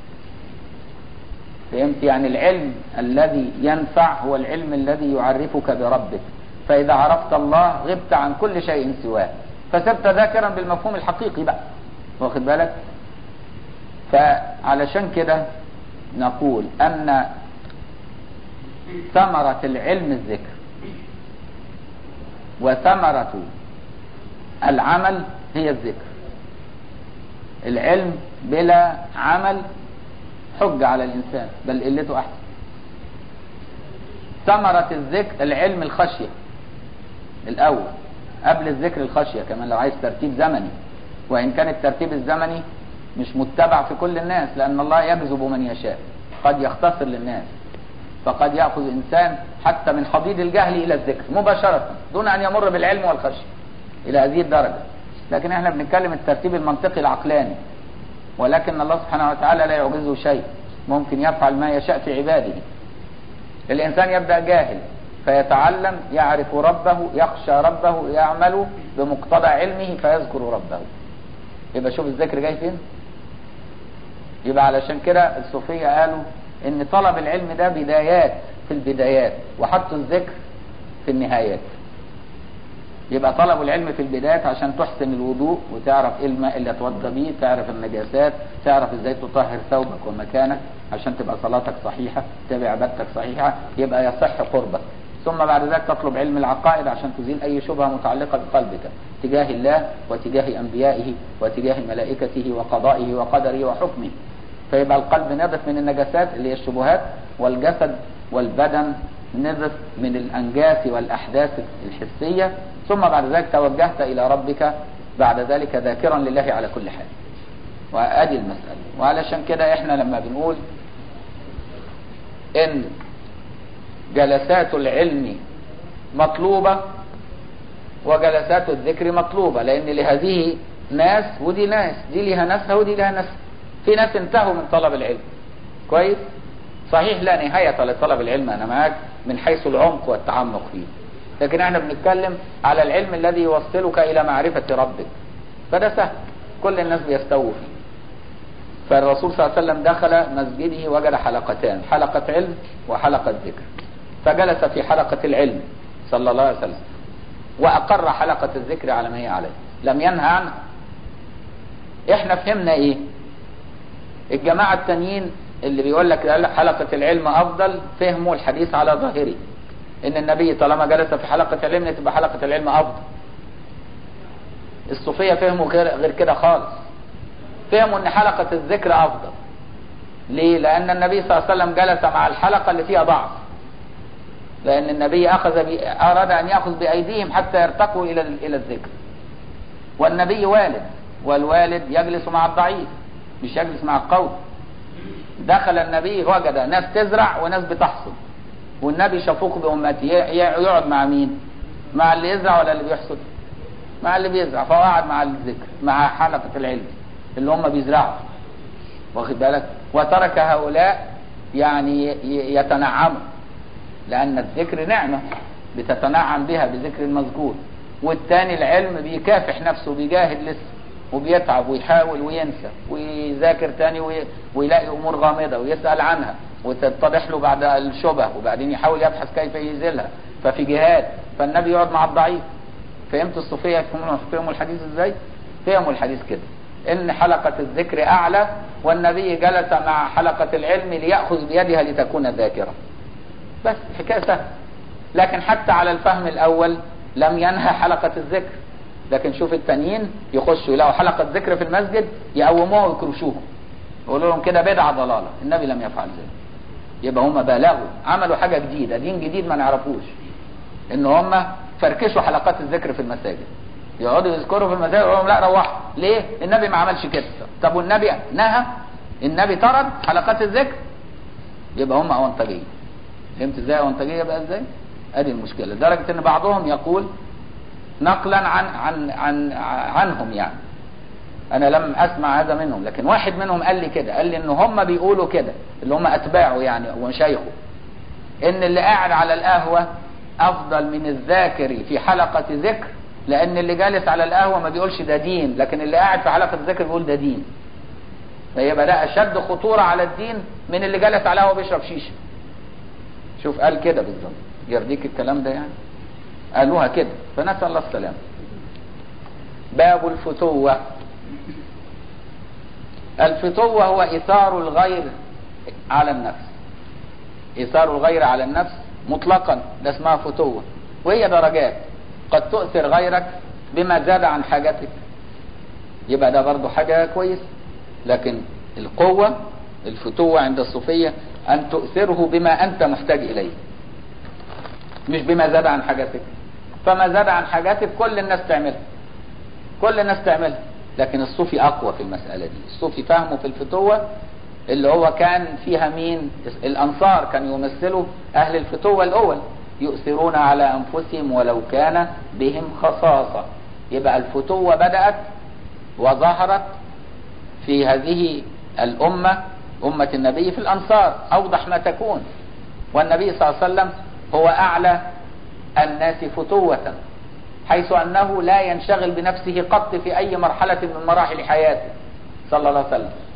فهمت يعني العلم الذي ينفع هو العلم الذي يعرفك بربك فإذا عرفت الله غبت عن كل شيء سواه فصرت ذاكرا بالمفهوم الحقيقي بقى واخد بالك فعلشان كده نقول أن ثمرة العلم الذكر وثمرة العمل هي الذكر العلم بلا عمل حج على الإنسان بل قلته أحسن ثمرة الذكر العلم الخشية الأول قبل الذكر الخشية كمان لو عايز ترتيب زمني وإن كان الترتيب الزمني مش متبع في كل الناس لأن الله يجذب من يشاء قد يختصر للناس فقد يأخذ إنسان حتى من حضيض الجهل إلى الذكر مباشرة دون أن يمر بالعلم والخشية إلى هذه الدرجة لكن احنا بنتكلم الترتيب المنطقي العقلاني ولكن الله سبحانه وتعالى لا يعجزه شيء ممكن يفعل ما يشاء في عباده الإنسان يبدأ جاهل فيتعلم يعرف ربه يخشى ربه يعمل بمقتضى علمه فيذكر ربه يبقى شوف الذكر جاي فين يبقى علشان كده الصوفية قالوا ان طلب العلم ده بدايات في البدايات وحطوا الذكر في النهايات يبقى طلبوا العلم في البدايات عشان تحسن الوضوء وتعرف ايه الماء اللي اتوضى بيه تعرف النجاسات تعرف ازاي تطهر ثوبك ومكانك عشان تبقى صلاتك صحيحة تبقى عبادتك صحيحة يبقى يصح قربك ثم بعد ذلك تطلب علم العقائد عشان تزيل اي شبهة متعلقة بقلبك تجاه الله وتجاه انبيائه وتجاه ملائكته وقضائه وقدره وحكمه فيبقى القلب نظف من النجاسات اللي هي الشبهات والجسد والبدن نظف من الانجاس والاحداث الحسية ثم بعد ذلك توجهت الى ربك بعد ذلك ذاكرا لله على كل حال وادي المسألة وعلشان كده احنا لما بنقول ان جلسات العلم مطلوبة وجلسات الذكر مطلوبة لان لهذه ناس ودي ناس دي لها ناسها ودي لها ناس في ناس انتهوا من طلب العلم كويس صحيح لا نهاية لطلب العلم انا معاك من حيث العمق والتعمق فيه لكن احنا بنتكلم على العلم الذي يوصلك الى معرفة ربك فده سهل كل الناس بيستووا فيه فالرسول صلى الله عليه وسلم دخل مسجده وجد حلقتان حلقة علم وحلقة ذكر فجلس في حلقة العلم صلى الله عليه وسلم وأقر حلقة الذكر على ما هي عليه لم ينهى عنها احنا فهمنا ايه الجماعة التانيين اللي بيقول لك حلقة العلم افضل فهموا الحديث على ظاهره ان النبي طالما جلس في حلقة العلم تبقى حلقة العلم افضل الصوفية فهموا غير كده خالص فهموا ان حلقة الذكر افضل ليه لان النبي صلى الله عليه وسلم جلس مع الحلقة اللي فيها ضعف لان النبي اخذ بي... اراد ان ياخذ بايديهم حتى يرتقوا الى الى الذكر والنبي والد والوالد يجلس مع الضعيف مش يجلس مع القوم دخل النبي وجد ناس تزرع وناس بتحصد والنبي شفوق بأمته يقعد مع مين مع اللي يزرع ولا اللي بيحصد مع اللي بيزرع فهو قعد مع الذكر مع حلقة العلم اللي هم بيزرعوا واخد بالك وترك هؤلاء يعني يتنعموا لأن الذكر نعمة بتتنعم بها بذكر المذكور والتاني العلم بيكافح نفسه بيجاهد لسه وبيتعب ويحاول وينسى ويذاكر تاني ويلاقي امور غامضة ويسأل عنها وتتضح له بعد الشبه وبعدين يحاول يبحث كيف يزيلها ففي جهاد فالنبي يقعد مع الضعيف فهمت الصوفية فهموا الحديث ازاي فهموا الحديث كده ان حلقة الذكر اعلى والنبي جلس مع حلقة العلم ليأخذ بيدها لتكون ذاكرة بس حكاية سهلة لكن حتى على الفهم الاول لم ينهى حلقة الذكر لكن شوف التانيين يخشوا يلاقوا حلقة ذكر في المسجد يقوموها ويكرشوهم يقولوا لهم كده بدعة ضلالة النبي لم يفعل ذلك يبقى هم بالغوا عملوا حاجة جديدة دين جديد ما نعرفوش ان هم فركشوا حلقات الذكر في المساجد يقعدوا يذكروا في المساجد يقولوا لهم لا روحوا ليه النبي ما عملش كده طب والنبي نهى النبي طرد حلقات الذكر يبقى هم اونطجيه فهمت ازاي اونطجيه بقى ازاي ادي المشكله لدرجه ان بعضهم يقول نقلا عن عن عن عنهم يعني انا لم اسمع هذا منهم لكن واحد منهم قال لي كده قال لي ان هم بيقولوا كده اللي هم اتباعه يعني ومشايخه ان اللي قاعد على القهوة افضل من الذاكر في حلقة ذكر لان اللي جالس على القهوة ما بيقولش ده دين لكن اللي قاعد في حلقة ذكر بيقول ده دين فيبقى ده اشد خطورة على الدين من اللي جالس على القهوة بيشرب شيشة شوف قال كده بالظبط يرضيك الكلام ده يعني قالوها كده فنسأل الله السلام باب الفتوة الفتوة هو إثار الغير على النفس إثار الغير على النفس مطلقا ده اسمها فتوة وهي درجات قد تؤثر غيرك بما زاد عن حاجتك يبقى ده برضو حاجة كويس لكن القوة الفتوة عند الصوفية أن تؤثره بما أنت محتاج إليه مش بما زاد عن حاجتك فما زاد عن حاجاتك كل الناس تعملها كل الناس تعملها لكن الصوفي اقوى في المسألة دي الصوفي فهمه في الفتوة اللي هو كان فيها مين الانصار كانوا يمثلوا اهل الفتوة الاول يؤثرون على انفسهم ولو كان بهم خصاصة يبقى الفتوة بدأت وظهرت في هذه الامة امة النبي في الانصار اوضح ما تكون والنبي صلى الله عليه وسلم هو اعلى الناس فتوة حيث أنه لا ينشغل بنفسه قط في أي مرحلة من مراحل حياته صلى الله عليه وسلم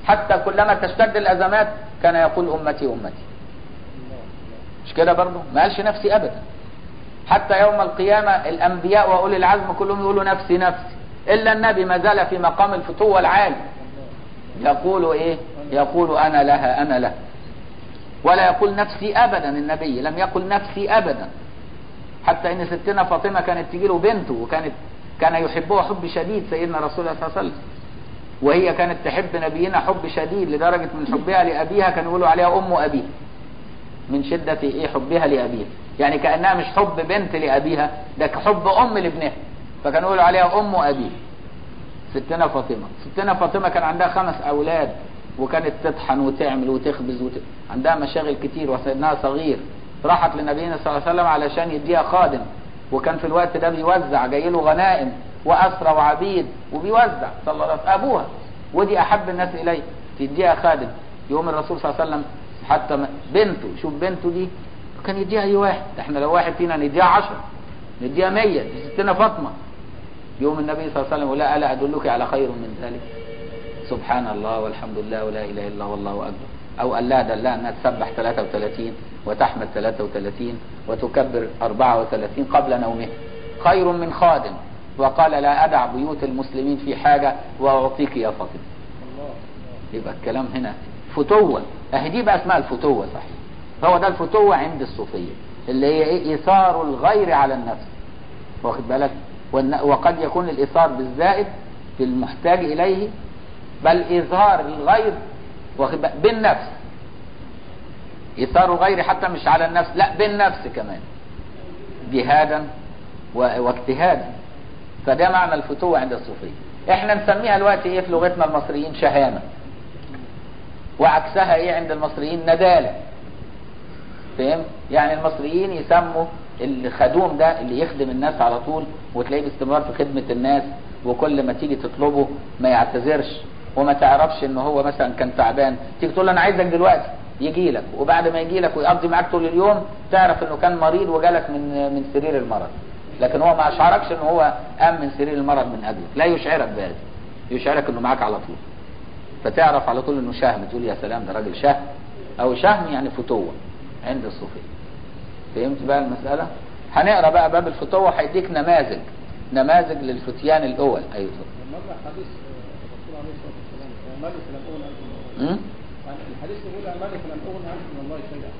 حتى كلما تشتد الازمات كان يقول امتي امتي مش كده برضه ما قالش نفسي ابدا حتى يوم القيامة الانبياء واولي العزم كلهم يقولوا نفسي نفسي الا النبي ما زال في مقام الفتوة العالي يقول ايه يقول انا لها انا لها ولا يقول نفسي ابدا النبي لم يقل نفسي ابدا حتى ان ستنا فاطمة كانت تجي له بنته وكانت كان يحبها حب شديد سيدنا رسول الله صلى الله عليه وسلم وهي كانت تحب نبينا حب شديد لدرجة من حبها لأبيها كانوا يقولوا عليها أم أبيها من شدة إيه حبها لأبيها يعني كأنها مش حب بنت لأبيها ده حب أم لابنها فكانوا يقولوا عليها أم أبيها ستنا فاطمة ستنا فاطمة كان عندها خمس أولاد وكانت تطحن وتعمل وتخبز وت... عندها مشاغل كتير وسيدنا صغير راحت لنبينا صلى الله عليه وسلم علشان يديها خادم وكان في الوقت ده بيوزع جاي له غنائم وأسرى وعبيد وبيوزع صلى الله عليه وسلم أبوها ودي أحب الناس إليه تديها خادم يوم الرسول صلى الله عليه وسلم حتى م- بنته شوف بنته دي كان يديها أي واحد احنا لو واحد فينا نديها عشرة نديها مية دي ستنا فاطمة يوم النبي صلى الله عليه وسلم يقول لها ألا أدلك على خير من ذلك سبحان الله والحمد لله ولا إله إلا الله والله أكبر أو قال لها دلها أنها تسبح 33 وتحمد 33 وتكبر 34 قبل نومها خير من خادم وقال لا أدع بيوت المسلمين في حاجة وأعطيك يا فاطمة يبقى الكلام هنا فتوة اهي دي بقى اسمها الفتوة صحيح هو ده الفتوة عند الصوفية اللي هي ايه ايثار الغير على النفس واخد بالك والن- وقد يكون الايثار بالزائد في المحتاج اليه بل اظهار الغير واخد بالك بالنفس ايثار الغير حتى مش على النفس لا بالنفس كمان جهادا و- واجتهادا فده معنى الفتوة عند الصوفية احنا نسميها دلوقتي ايه في لغتنا المصريين شهامة وعكسها ايه عند المصريين ندالة فاهم يعني المصريين يسموا الخدوم ده اللي يخدم الناس على طول وتلاقيه باستمرار في خدمة الناس وكل ما تيجي تطلبه ما يعتذرش وما تعرفش ان هو مثلا كان تعبان تيجي تقول له انا عايزك دلوقتي يجي لك وبعد ما يجي لك ويقضي معاك طول اليوم تعرف انه كان مريض وجالك من من سرير المرض لكن هو ما اشعركش ان هو قام من سرير المرض من اجلك لا يشعرك بهذا يشعرك انه معاك على طول فتعرف على طول انه شهم تقول يا سلام ده راجل شهم او شهم يعني فتوة عند الصوفية فهمت بقى المسألة هنقرا بقى باب الفتوة هيديك نماذج نماذج للفتيان الاول ايوه مرة حديث الرسول عليه الصلاة والسلام اعمالي فلم أغن عنكم أمم؟ يعني الحديث يقول اعمالي فلم أغن عنكم من الله شيئا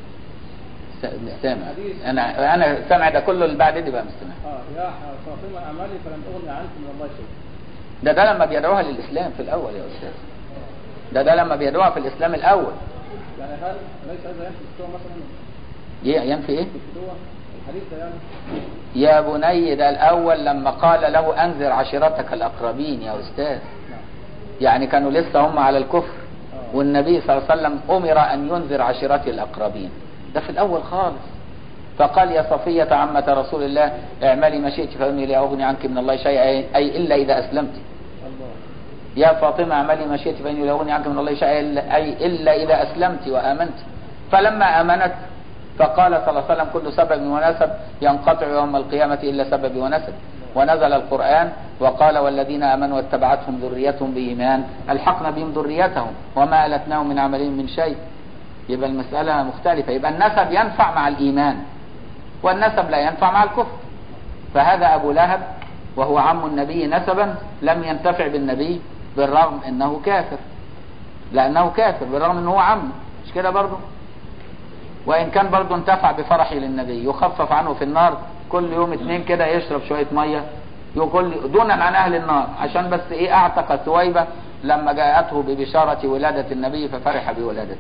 س- مش سامع انا انا سامع ده كله اللي بعد دي بقى مش سامع اه يا فاطمة اعمالي فلم أغن عنكم من الله شيئا ده ده لما بيدعوها للاسلام في الاول يا استاذ ده ده لما بيدعوها في الاسلام الاول يعني هل ليس هذا ينفي الفتوى مثلا ي- ينفي ايه الفتوى الحديث ده يعني يا بني ده الاول لما قال له انذر عشيرتك الاقربين يا استاذ نعم يعني كانوا لسه هم على الكفر آه. والنبي صلى الله عليه وسلم امر ان ينذر عشيرته الاقربين ده في الاول خالص فقال يا صفية عمة رسول الله اعملي ما شئت فاني لا اغني عنك من الله شيئا اي الا اذا اسلمت الله يا فاطمة اعملي ما شئت فاني لا اغني عنك من الله شيئا إلا- اي الا اذا اسلمت وامنت فلما امنت فقال صلى الله عليه وسلم كل سبب ونسب ينقطع يوم القيامة الا سبب ونسب ونزل القرآن وقال والذين امنوا واتبعتهم ذريتهم بايمان الحقنا بهم ذريتهم وما التناهم من عملهم من شيء يبقى المسألة مختلفة يبقى النسب ينفع مع الإيمان والنسب لا ينفع مع الكفر فهذا أبو لهب وهو عم النبي نسبا لم ينتفع بالنبي بالرغم أنه كافر لأنه كافر بالرغم أنه هو عم مش كده برضه وإن كان برضه انتفع بفرحه للنبي يخفف عنه في النار كل يوم اتنين كده يشرب شوية مية يقول دونا عن أهل النار عشان بس إيه أعتق ثويبة لما جاءته ببشارة ولادة النبي ففرح بولادته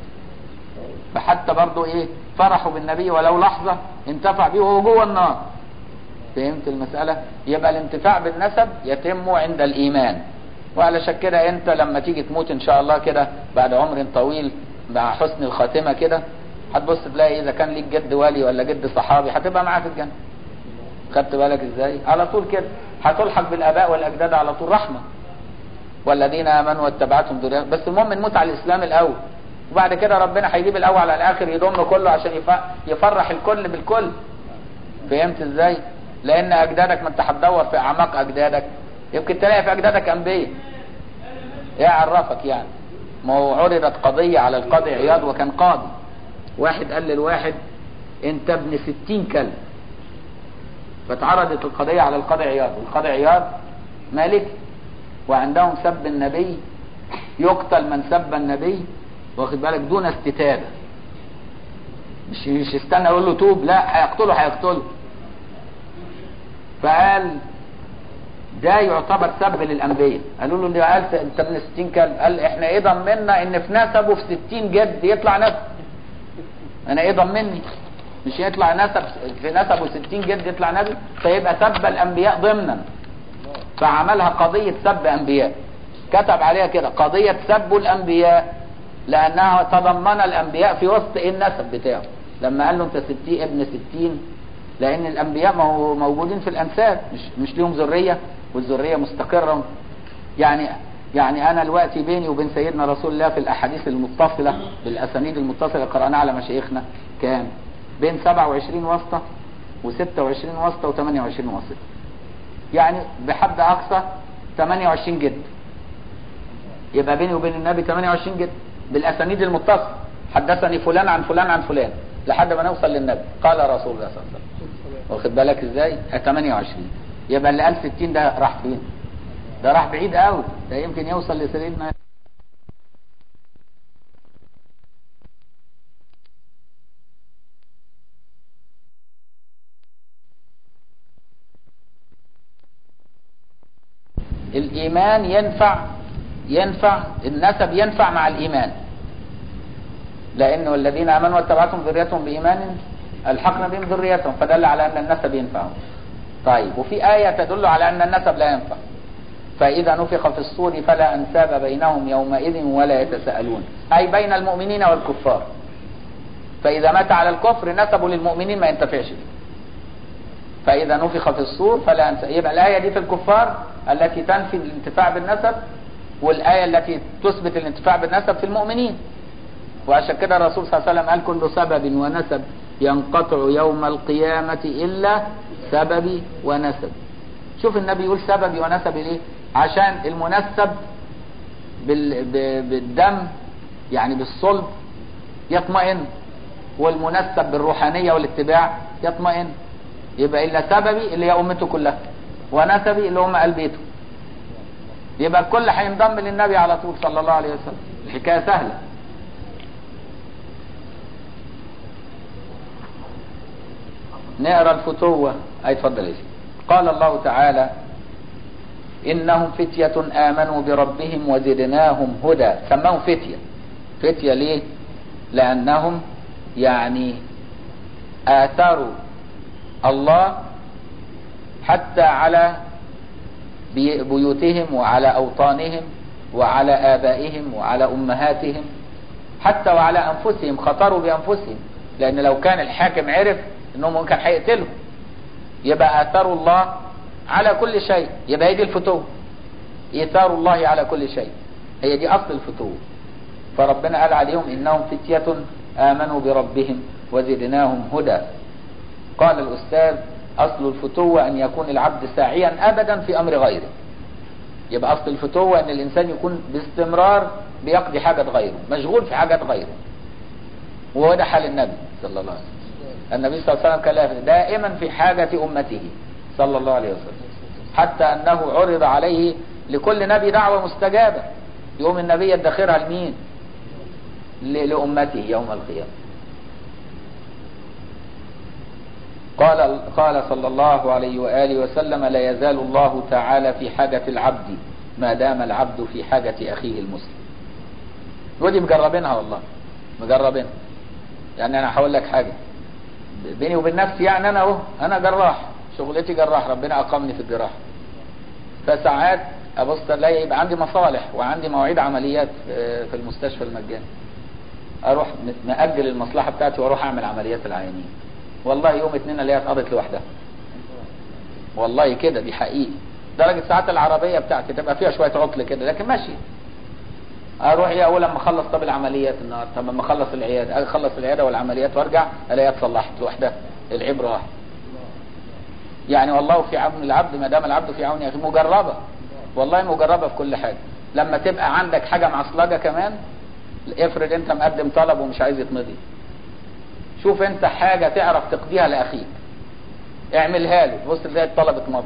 فحتى برضه ايه فرحوا بالنبي ولو لحظة انتفع به وهو جوه النار فهمت المسألة يبقى الانتفاع بالنسب يتم عند الإيمان وعلشان كده انت لما تيجي تموت ان شاء الله كده بعد عمر طويل مع حسن الخاتمة كده هتبص تلاقي اذا كان ليك جد والي ولا جد صحابي هتبقى معاه في الجنة خدت بالك ازاي على طول كده هتلحق بالاباء والاجداد على طول رحمة والذين امنوا واتبعتهم ذريتهم بس المهم نموت على الاسلام الاول وبعد كده ربنا هيجيب الاول على الاخر يضم كله عشان يف- يفرح الكل بالكل فهمت ازاي لان اجدادك ما انت هتدور في اعماق اجدادك يمكن تلاقي في اجدادك انبياء ايه عرفك يعني ما هو عرضت قضية على القاضي عياض وكان قاضي واحد قال للواحد انت ابن ستين كلب فاتعرضت القضية على القاضي عياض والقاضي عياض مالك وعندهم سب النبي يقتل من سب النبي واخد بالك دون استتابة مش مش استنى اقول له توب لا هيقتله هيقتله فقال ده يعتبر سب للانبياء قالوا له اللي قال انت ابن 60 كلب قال احنا ايه ضمننا ان في نسبه في 60 جد يطلع نسب انا ايه ضمني مش يطلع نسب في نسبه 60 جد يطلع نبي فيبقى سب الانبياء ضمنا فعملها قضية سب انبياء كتب عليها كده قضية سب الانبياء لانها تضمن الانبياء في وسط ايه النسب بتاعه لما قال له انت 60 ابن 60 لان الانبياء ما هو موجودين في الانساب مش مش ليهم ذريه والذريه مستقره يعني يعني انا دلوقتي بيني وبين سيدنا رسول الله في الاحاديث المتصله بالاسانيد المتصله قراناها على مشايخنا كام بين 27 واسطه و26 واسطه و28 واسطه يعني بحد اقصى 28 جد يبقى بيني وبين النبي 28 جد بالاسانيد المتصله حدثني فلان عن فلان عن فلان لحد ما نوصل للنبي قال رسول الله صلى الله عليه وسلم واخد بالك ازاي 28 يبقى اللي قال 60 ده راح فين ده راح بعيد قوي ده يمكن يوصل لسيدنا الايمان ينفع ينفع النسب ينفع مع الايمان لان والذين امنوا واتبعتهم ذريتهم بايمان الحقنا بهم ذريتهم فدل على ان النسب ينفعهم طيب وفي آية تدل على أن النسب لا ينفع فإذا نفخ في الصور فلا أنساب بينهم يومئذ ولا يتساءلون أي بين المؤمنين والكفار فإذا مات على الكفر نسبه للمؤمنين ما ينتفعش به فإذا نفخ في الصور فلا أنساب يبقى الآية دي في الكفار التي تنفي الانتفاع بالنسب والآية التي تثبت الانتفاع بالنسب في المؤمنين وعشان كده الرسول صلى الله عليه وسلم قال كل سبب ونسب ينقطع يوم القيامة إلا سببي ونسب شوف النبي يقول سببي ونسبي ليه عشان المنسب بال... ب... بالدم يعني بالصلب يطمئن والمنسب بالروحانية والاتباع يطمئن يبقى إلا سببي اللي هي أمته كلها ونسبي اللي هم قال بيته يبقى الكل هينضم للنبي على طول صلى الله عليه وسلم الحكاية سهلة نقرا الفتوة اي اتفضل يا قال الله تعالى انهم فتية امنوا بربهم وزدناهم هدى سماهم فتية فتية ليه لانهم يعني اثروا الله حتى على بيوتهم وعلى اوطانهم وعلى ابائهم وعلى امهاتهم حتى وعلى انفسهم خطروا بانفسهم لان لو كان الحاكم عرف انهم ممكن هيقتلهم يبقى اثروا الله على كل شيء يبقى هي دي الفتوة ايثار الله على كل شيء هي دي اصل الفتوة فربنا قال عليهم انهم فتية امنوا بربهم وزدناهم هدى قال الاستاذ اصل الفتوة ان يكون العبد ساعيا ابدا في امر غيره يبقى اصل الفتوة ان الانسان يكون باستمرار بيقضي حاجة غيره مشغول في حاجة غيره وهو ده حال النبي صلى الله عليه وسلم النبي صلى الله عليه وسلم كان دائما في حاجة أمته صلى الله عليه وسلم حتى أنه عرض عليه لكل نبي دعوة مستجابة يوم النبي يدخرها لمين لأمته يوم القيامة قال قال صلى الله عليه وآله وسلم لا يزال الله تعالى في حاجة العبد ما دام العبد في حاجة أخيه المسلم ودي مجربينها والله مجربينها يعني أنا هقول لك حاجة بيني وبين نفسي يعني انا اهو انا جراح شغلتي جراح ربنا اقامني في الجراحه فساعات ابص الاقي يبقى عندي مصالح وعندي مواعيد عمليات في المستشفى المجاني اروح مأجل المصلحه بتاعتي واروح اعمل عمليات العيانين والله يوم اتنين الاقيها اتقضت لوحدها والله كده دي حقيقي درجه ساعات العربيه بتاعتي تبقى فيها شويه عطل كده لكن ماشي اروح ايه اول لما اخلص طب العمليات النهارده طب لما اخلص العياده اخلص العياده والعمليات وارجع الاقيها اتصلحت لوحدها العيب راح يعني والله في عون العبد ما دام العبد في عون اخيه مجربه والله مجربه في كل حاجه لما تبقى عندك حاجة معصلجة كمان افرض انت مقدم طلب ومش عايز يتمضي شوف انت حاجة تعرف تقضيها لأخيك اعملها له تبص تلاقي الطلب اتمضى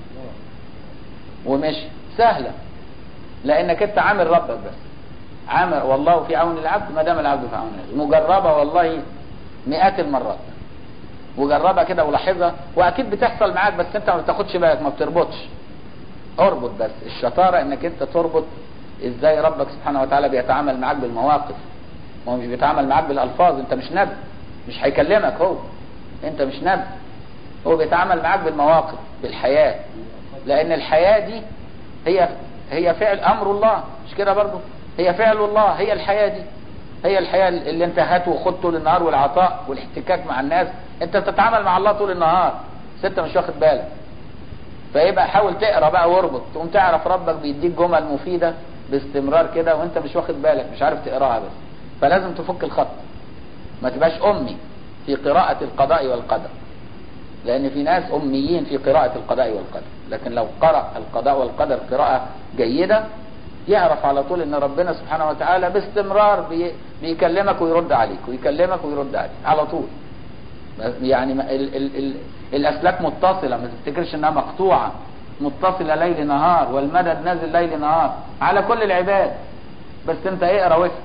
ومشي سهلة لانك انت عامل ربك بس عامل والله في عون العبد ما دام العبد في عون الله مجربة والله مئات المرات وجربها كده ولاحظها واكيد بتحصل معاك بس انت ما بتاخدش بالك ما بتربطش اربط بس الشطارة انك انت تربط ازاي ربك سبحانه وتعالى بيتعامل معاك بالمواقف هو مش بيتعامل معاك بالالفاظ انت مش نبي مش هيكلمك هو انت مش نبي هو بيتعامل معاك بالمواقف بالحياة لان الحياة دي هي هي فعل امر الله مش كده برضو هي فعل الله هي الحياة دي هي الحياة اللي انت هات وخد طول النهار والعطاء والاحتكاك مع الناس انت بتتعامل مع الله طول النهار بس انت مش واخد بالك فيبقى حاول تقرا بقى واربط تقوم تعرف ربك بيديك جمل مفيدة باستمرار كده وانت مش واخد بالك مش عارف تقراها بس فلازم تفك الخط ما تبقاش امي في قراءة القضاء والقدر لان في ناس اميين في قراءة القضاء والقدر لكن لو قرأ القضاء والقدر قراءة جيدة يعرف على طول ان ربنا سبحانه وتعالى باستمرار بي بيكلمك ويرد عليك ويكلمك ويرد عليك على طول يعني ال ال ال الاسلاك متصلة ما تفتكرش انها مقطوعة متصلة ليل نهار والمدد نازل ليل نهار على كل العباد بس انت اقرا وافهم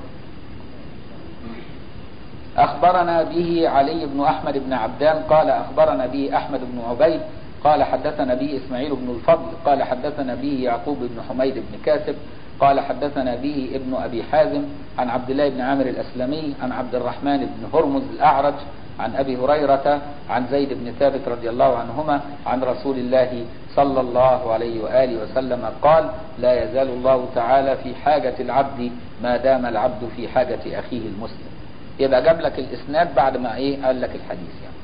اخبرنا به علي بن احمد بن عبدان قال اخبرنا به احمد بن عبيد قال حدثنا به اسماعيل بن الفضل قال حدثنا به يعقوب بن حميد بن كاسب قال حدثنا به ابن ابي حازم عن عبد الله بن عامر الاسلمي عن عبد الرحمن بن هرمز الاعرج عن ابي هريرة عن زيد بن ثابت رضي الله عنهما عن رسول الله صلى الله عليه وآله وسلم قال لا يزال الله تعالى في حاجة العبد ما دام العبد في حاجة أخيه المسلم يبقى جاب لك الإسناد بعد ما إيه قال لك الحديث يعني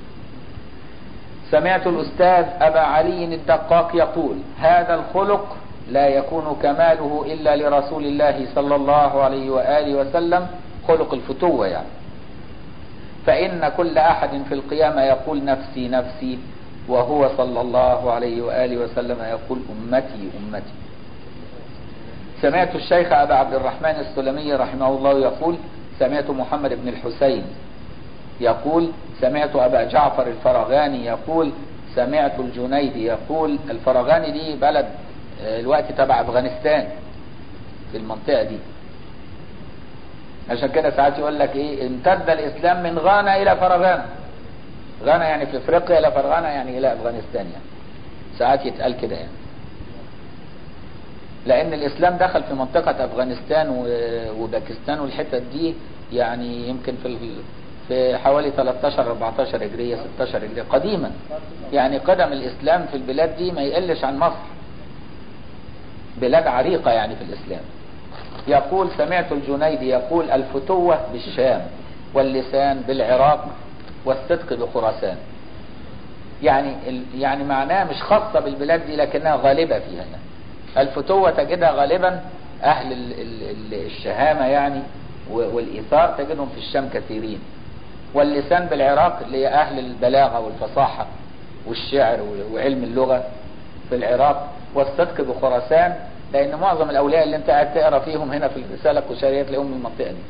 سمعت الأستاذ أبا علي الدقاق يقول هذا الخلق لا يكون كماله إلا لرسول الله صلى الله عليه وآله وسلم خلق الفتوة يعني فإن كل أحد في القيامة يقول نفسي نفسي وهو صلى الله عليه وآله وسلم يقول أمتي أمتي سمعت الشيخ أبا عبد الرحمن السلمي رحمه الله يقول سمعت محمد بن الحسين يقول سمعت أبا جعفر الفرغاني يقول سمعت الجنيدي يقول الفرغاني دي بلد الوقت تبع أفغانستان في المنطقة دي عشان كده ساعات يقول لك ايه امتد الاسلام من غانا الى فرغانا غانا يعني في افريقيا الى فرغانا يعني الى افغانستان يعني ساعات يتقال كده يعني لان الاسلام دخل في منطقة افغانستان وباكستان والحتت دي يعني يمكن في في حوالي 13 14 هجرية 16 هجرية قديما يعني قدم الاسلام في البلاد دي ما يقلش عن مصر بلاد عريقة يعني في الاسلام يقول سمعت الجنيدي يقول الفتوة بالشام واللسان بالعراق والصدق بخراسان يعني يعني معناه مش خاصة بالبلاد دي لكنها غالبة فيها يعني الفتوة تجدها غالبا أهل ال ال الشهامة يعني والإيثار تجدهم في الشام كثيرين واللسان بالعراق اللي هي أهل البلاغة والفصاحة والشعر وعلم اللغة في العراق والصدق بخراسان لان معظم الاولياء اللي انت قاعد تقرا فيهم هنا في الرساله الكشريه تلاقيهم من المنطقه دي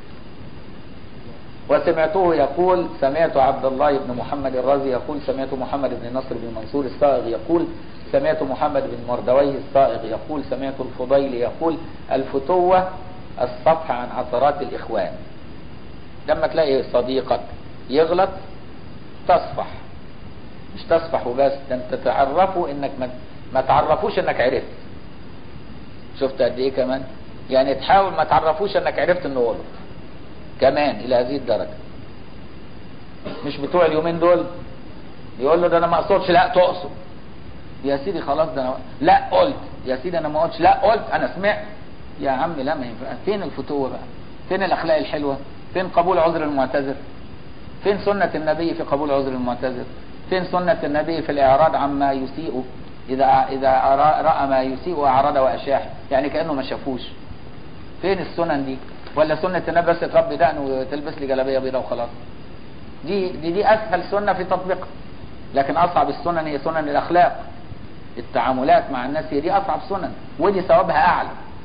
وسمعته يقول سمعت عبد الله بن محمد الرازي يقول سمعت محمد بن نصر بن منصور الصائغ يقول سمعت محمد بن مردويه الصائغ يقول سمعت الفضيل يقول الفتوة الصفح عن عثرات الإخوان لما تلاقي صديقك يغلط تصفح مش تصفح وبس ده انت تعرفه انك ما, ما تعرفوش انك عرفت شفت قد ايه كمان يعني تحاول ما تعرفوش انك عرفت انه غلط كمان الى هذه الدرجة مش بتوع اليومين دول يقول له ده انا ما اقصدش لا تقصد يا سيدي خلاص ده أنا... لا قلت يا سيدي انا ما قلتش لا قلت انا سمعت يا عم لا ما ينفع فين الفتوة بقى فين الاخلاق الحلوة فين قبول عذر المعتذر فين سنة النبي في قبول عذر المعتذر فين سنة النبي في الاعراض عما يسيء اذا اذا راى ما يسيء اعرض واشاح يعني كانه ما شافوش فين السنن دي ولا سنة النبي بس تربي دقن وتلبس لي جلابيه بيضاء وخلاص دي دي دي اسهل سنة في تطبيقها لكن اصعب السنن هي سنن الاخلاق التعاملات مع الناس هي دي اصعب سنن ودي ثوابها اعلى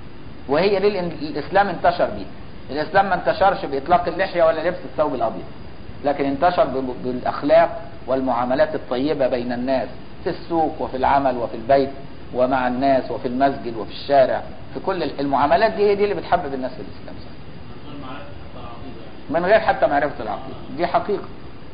وهي دي الإن- الاسلام انتشر بيه الاسلام ما انتشرش باطلاق اللحيه ولا لبس الثوب الابيض لكن انتشر ب- بالاخلاق والمعاملات الطيبه بين الناس في السوق وفي العمل وفي البيت ومع الناس وفي المسجد وفي الشارع في كل المعاملات دي هي دي اللي بتحبب الناس في الاسلام صح. من غير حتى معرفة العقيدة دي حقيقة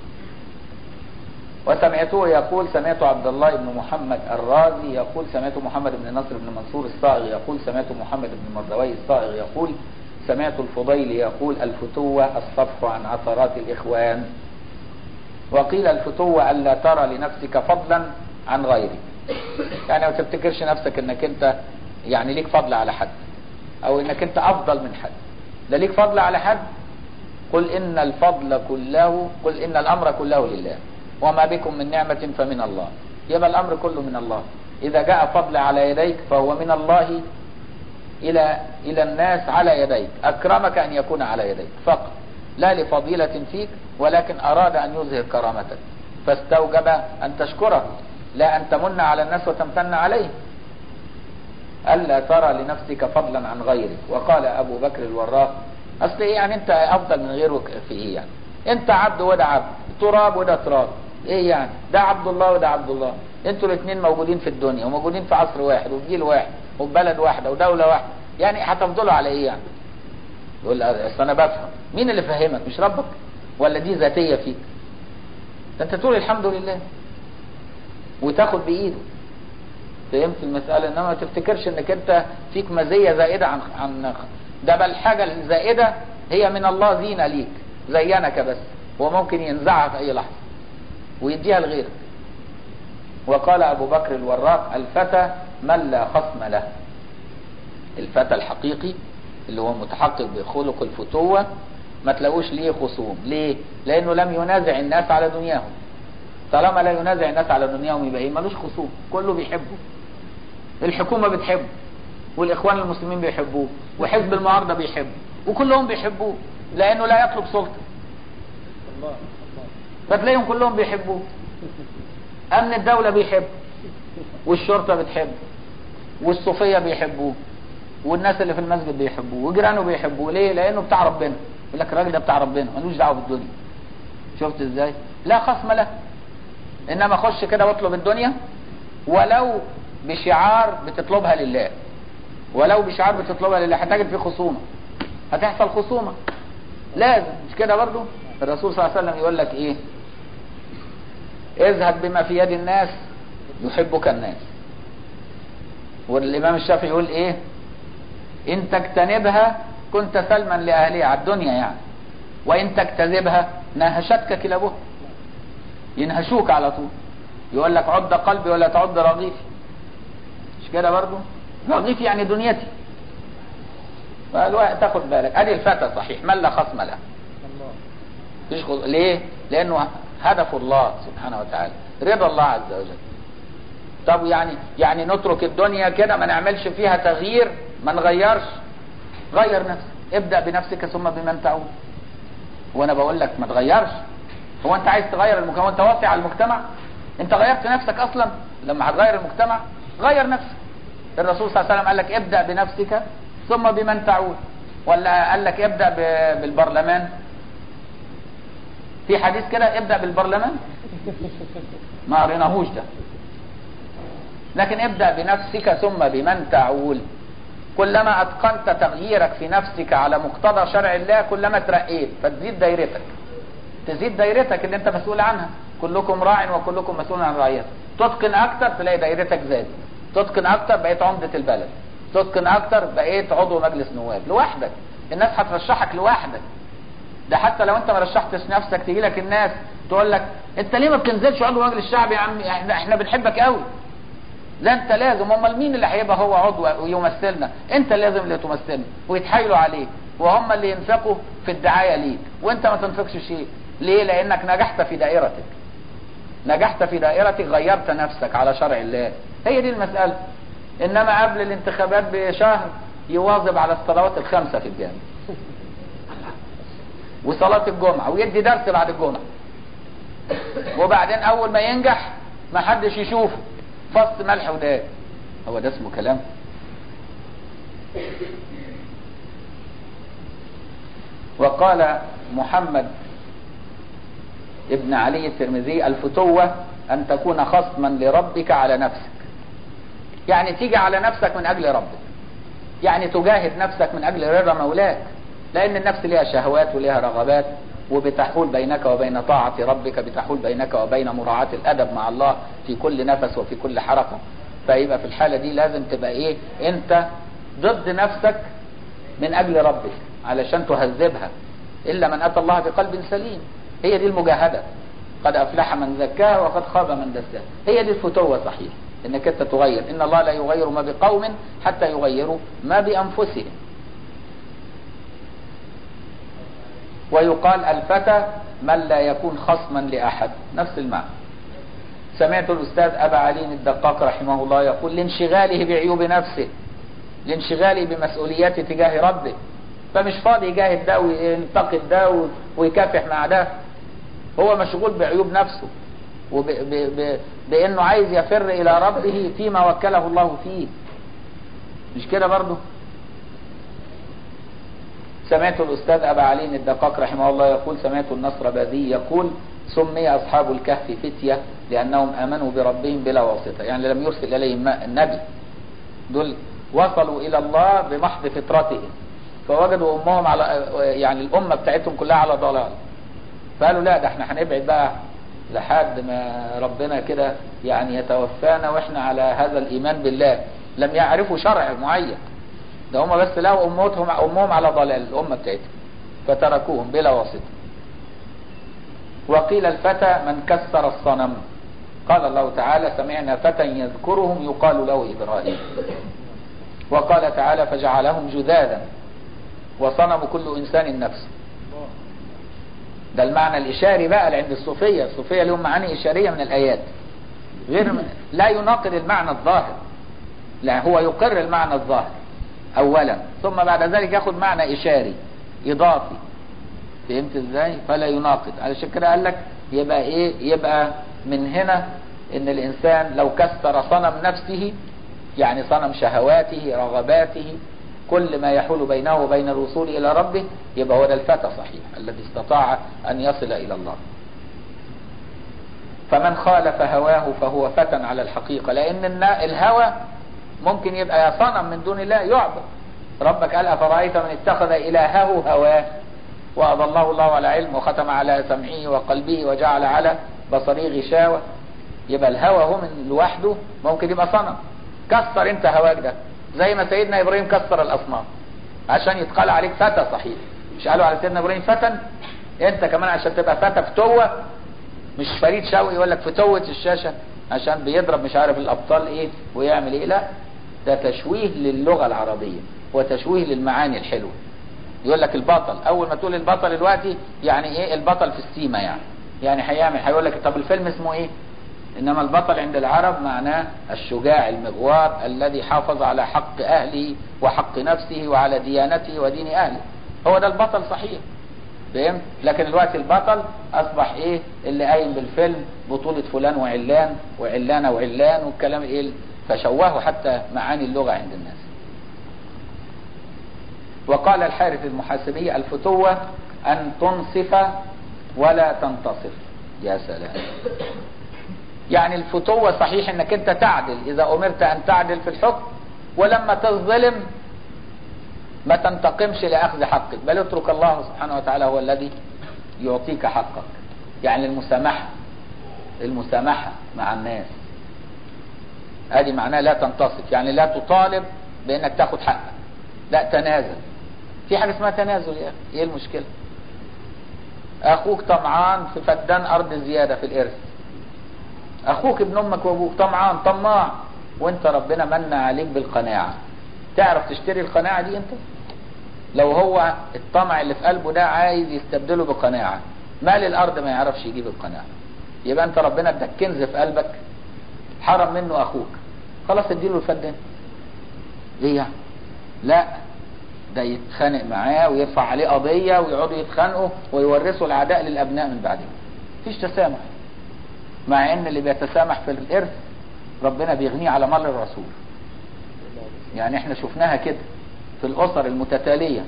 وسمعته يقول سمعت عبد الله بن محمد الرازي يقول سمعت محمد بن نصر بن منصور الصائغ يقول سمعت محمد بن مردوي الصائغ يقول سمعت الفضيل يقول الفتوة الصفح عن عثرات الإخوان وقيل الفتوة ألا ترى لنفسك فضلا عن غيرك يعني ما تفتكرش نفسك انك انت يعني ليك فضل على حد او انك انت افضل من حد لا ليك فضل على حد قل إن الفضل كله قل إن الأمر كله لله وما بكم من نعمة فمن الله يبقى الأمر كله من الله إذا جاء فضل على يديك فهو من الله إلى إلى الناس على يديك أكرمك أن يكون على يديك فقط لا لفضيلة فيك ولكن أراد أن يظهر كرامتك فاستوجب أن تشكره لا أن تمن على الناس وتمتن عليه ألا ترى لنفسك فضلا عن غيرك وقال أبو بكر الوراق أصل إيه يعني أنت أفضل من غيرك في إيه يعني أنت عبد وده عبد تراب وده تراب إيه يعني ده عبد الله وده عبد الله أنتوا الاثنين موجودين في الدنيا وموجودين في عصر واحد وفي جيل واحد وفي بلد واحدة ودولة واحدة يعني هتفضلوا على إيه يعني يقول أصل أنا بفهم مين اللي فهمك مش ربك ولا دي ذاتية فيك ده أنت تقول الحمد لله وتاخد بإيده فهمت المسألة انما ما تفتكرش انك انت فيك مزية زائدة عن عن ده بل الحاجة الزائدة هي من الله زينة ليك زينك بس وممكن ينزعها في اي لحظة ويديها لغيرك وقال ابو بكر الوراق الفتى من لا خصم له الفتى الحقيقي اللي هو متحقق بخلق الفتوة ما تلاقوش ليه خصوم ليه لانه لم ينازع الناس على دنياهم طالما لا ينازع الناس على دنياهم يبقى ايه ملوش خصوم كله بيحبه الحكومة بتحبه والاخوان المسلمين بيحبوه وحزب المعارضة بيحبه وكلهم بيحبوه لانه لا يطلب سلطة الله الله فتلاقيهم كلهم بيحبوه امن الدولة بيحب والشرطة بتحب والصوفية بيحبوه والناس اللي في المسجد بيحبوه وجيرانه بيحبوه ليه لانه بتاع ربنا يقول لك الراجل ده بتاع ربنا ملوش دعوه بالدنيا شفت ازاي لا خصم له انما خش كده واطلب الدنيا ولو بشعار بتطلبها لله ولو بشعار بتطلبها لله هتجد في خصومه هتحصل خصومه لازم مش كده برضو الرسول صلى الله عليه وسلم يقول لك ايه اذهب بما في يد الناس يحبك الناس والامام الشافعي يقول ايه ان تجتنبها كنت سلما لاهلها على الدنيا يعني وان تجتذبها نهشتك كلابها ينهشوك على طول يقول لك عد قلبي ولا تعد رغيفي مش كده برضو رغيفي يعني دنيتي فالواحد تاخد بالك ادي الفتى صحيح من لا خصم له الله مفيش خص- ليه لانه هدف الله سبحانه وتعالى رضا الله عز وجل طب يعني يعني نترك الدنيا كده ما نعملش فيها تغيير ما نغيرش غير نفسك ابدأ بنفسك ثم بمن تعود وانا بقول لك ما تغيرش هو انت عايز تغير المجتمع وانت واطي على المجتمع انت غيرت نفسك اصلا لما هتغير المجتمع غير نفسك الرسول صلى الله عليه وسلم قال لك ابدأ بنفسك ثم بمن تعود ولا قال لك ابدأ ب- بالبرلمان في حديث كده ابدأ بالبرلمان ما قريناهوش ده لكن ابدأ بنفسك ثم بمن تعول كلما أتقنت تغييرك في نفسك على مقتضى شرع الله كلما ترقيت فتزيد دايرتك تزيد دايرتك اللي انت مسؤول عنها كلكم راع وكلكم مسؤول عن رعيته تتقن اكتر تلاقي دايرتك زادت تتقن اكتر بقيت عمدة البلد تتقن اكتر بقيت عضو مجلس نواب لوحدك الناس هترشحك لوحدك ده حتى لو انت ما رشحتش نفسك تيجي لك الناس تقول لك انت ليه ما بتنزلش عضو مجلس الشعب يا عم احنا, احنا بنحبك قوي لا انت لازم امال مين اللي هيبقى هو عضو ويمثلنا انت لازم اللي تمثلنا ويتحايلوا عليك وهم اللي ينفقوا في الدعايه ليك وانت ما تنفقش شيء ليه لانك نجحت في دائرتك نجحت في دائرتك غيرت نفسك على شرع الله هي دي المساله انما قبل الانتخابات بشهر يواظب على الصلوات الخمسه في الجامع وصلاه الجمعه ويدي درس بعد الجمعه وبعدين اول ما ينجح ما حدش يشوفه فص ملح وداب هو ده اسمه كلام وقال محمد ابن علي الترمذي الفتوة أن تكون خصما لربك على نفسك يعني تيجي على نفسك من أجل ربك يعني تجاهد نفسك من أجل رضا مولاك لأن النفس لها شهوات ولها رغبات وبتحول بينك وبين طاعة ربك بتحول بينك وبين مراعاة الأدب مع الله في كل نفس وفي كل حركة فيبقى في الحالة دي لازم تبقى إيه أنت ضد نفسك من أجل ربك علشان تهذبها إلا من أتى الله بقلب سليم هي دي المجاهدة قد أفلح من زكاها وقد خاب من دساها هي دي الفتوة صحيح انك انت تغير ان الله لا يغير ما بقوم حتى يغيروا ما بانفسهم ويقال الفتى من لا يكون خصما لاحد نفس المعنى سمعت الاستاذ ابا علي الدقاق رحمه الله يقول لانشغاله بعيوب نفسه لانشغاله بمسؤولياته تجاه ربه فمش فاضي يجاهد ده وينتقد ده ويكافح مع ده هو مشغول بعيوب نفسه وبانه عايز يفر الى ربه فيما وكله الله فيه مش كده برضه سمعت الاستاذ ابا علي الدقاق رحمه الله يقول سمعت النصر باذي يقول سمي اصحاب الكهف فتيه لانهم امنوا بربهم بلا واسطه يعني لم يرسل اليهم النبي دول وصلوا الى الله بمحض فطرتهم فوجدوا امهم على يعني الامه بتاعتهم كلها على ضلال فقالوا لا ده احنا هنبعد بقى لحد ما ربنا كده يعني يتوفانا واحنا على هذا الايمان بالله لم يعرفوا شرع معين ده هم بس لقوا امتهم امهم على ضلال الامه بتاعتهم فتركوهم بلا واسطه وقيل الفتى من كسر الصنم قال الله تعالى سمعنا فتى يذكرهم يقال له ابراهيم وقال تعالى فجعلهم جذاذا وصنم كل انسان نفسه ده المعنى الإشاري بقى عند الصوفية الصوفية لهم معاني إشارية من الآيات غير لا يناقض المعنى الظاهر لا هو يقر المعنى الظاهر أولا ثم بعد ذلك ياخد معنى إشاري إضافي فهمت ازاي فلا يناقض علشان كده قال لك يبقى ايه يبقى من هنا ان الانسان لو كسر صنم نفسه يعني صنم شهواته رغباته كل ما يحول بينه وبين الوصول إلى ربه يبقى هو ده الفتى صحيح الذي استطاع أن يصل إلى الله فمن خالف هواه فهو فتى على الحقيقة لأن الهوى ممكن يبقى يا صنم من دون الله يعبد ربك قال أفرأيت من اتخذ إلهه هواه وأضله الله على علم وختم على سمعه وقلبه وجعل على بصره غشاوة يبقى الهوى هو من لوحده ممكن يبقى صنم كسر انت هواك ده زي ما سيدنا ابراهيم كسر الاصنام عشان يتقال عليك فتى صحيح مش قالوا على سيدنا ابراهيم فتى انت كمان عشان تبقى فتى فتوة مش فريد شوقي يقول لك فتوة الشاشة عشان بيضرب مش عارف الابطال ايه ويعمل ايه لا ده تشويه للغة العربية وتشويه للمعاني الحلوة يقول لك البطل اول ما تقول البطل دلوقتي يعني ايه البطل في السيما يعني يعني هيعمل هيقول لك طب الفيلم اسمه ايه انما البطل عند العرب معناه الشجاع المغوار الذي حافظ على حق اهله وحق نفسه وعلى ديانته ودين اهله هو ده البطل صحيح فهمت لكن الوقت البطل اصبح ايه اللي قايم بالفيلم بطولة فلان وعلان وعلانة وعلان والكلام ايه فشوهوا حتى معاني اللغة عند الناس وقال الحارث المحاسبي الفتوة ان تنصف ولا تنتصف يا سلام يعني الفتوة صحيح انك انت تعدل اذا امرت ان تعدل في الحكم ولما تظلم ما تنتقمش لاخذ حقك بل اترك الله سبحانه وتعالى هو الذي يعطيك حقك يعني المسامحة المسامحة مع الناس ادي معناه لا تنتصف يعني لا تطالب بانك تاخد حقك لا تنازل في حاجة اسمها تنازل يا اخي ايه المشكلة اخوك طمعان في فدان ارض زيادة في الارث اخوك ابن امك وابوك طمعان طماع وانت ربنا من عليك بالقناعة تعرف تشتري القناعة دي انت لو هو الطمع اللي في قلبه ده عايز يستبدله بقناعة مال الارض ما يعرفش يجيب القناعة يبقى انت ربنا اداك كنز في قلبك حرم منه اخوك خلاص اديله الفدان ليه يعني لا ده يتخانق معاه ويرفع عليه قضية ويقعدوا يتخانقوا ويورثوا العداء للابناء من بعدهم مفيش تسامح مع ان اللي بيتسامح في الارث ربنا بيغنيه على مال الرسول يعني احنا شفناها كده في الاسر المتتالية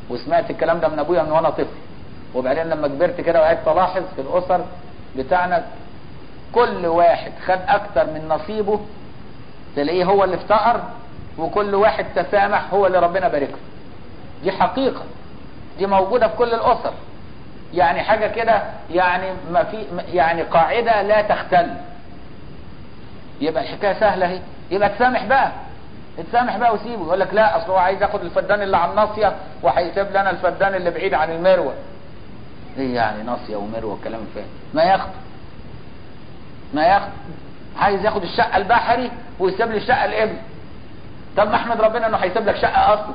وسمعت الكلام ده من ابويا من وانا طفل وبعدين لما كبرت كده وقعدت الاحظ في الاسر بتاعنا كل واحد خد اكتر من نصيبه تلاقيه هو اللي افتقر وكل واحد تسامح هو اللي ربنا بارك له دي حقيقة دي موجودة في كل الاسر يعني حاجة كده يعني ما في يعني قاعدة لا تختل يبقى الحكاية سهلة اهي يبقى تسامح بقى تسامح بقى وسيبه يقول لك لا اصل هو عايز ياخد الفدان اللي على الناصية وهيسيب لنا الفدان اللي بعيد عن المروة ايه يعني ناصية ومروة والكلام الفاهم ما ياخد ما ياخد عايز ياخد الشقة البحري ويسيب لي الشقة الابن طب ما احمد ربنا انه هيسيب لك شقة اصلا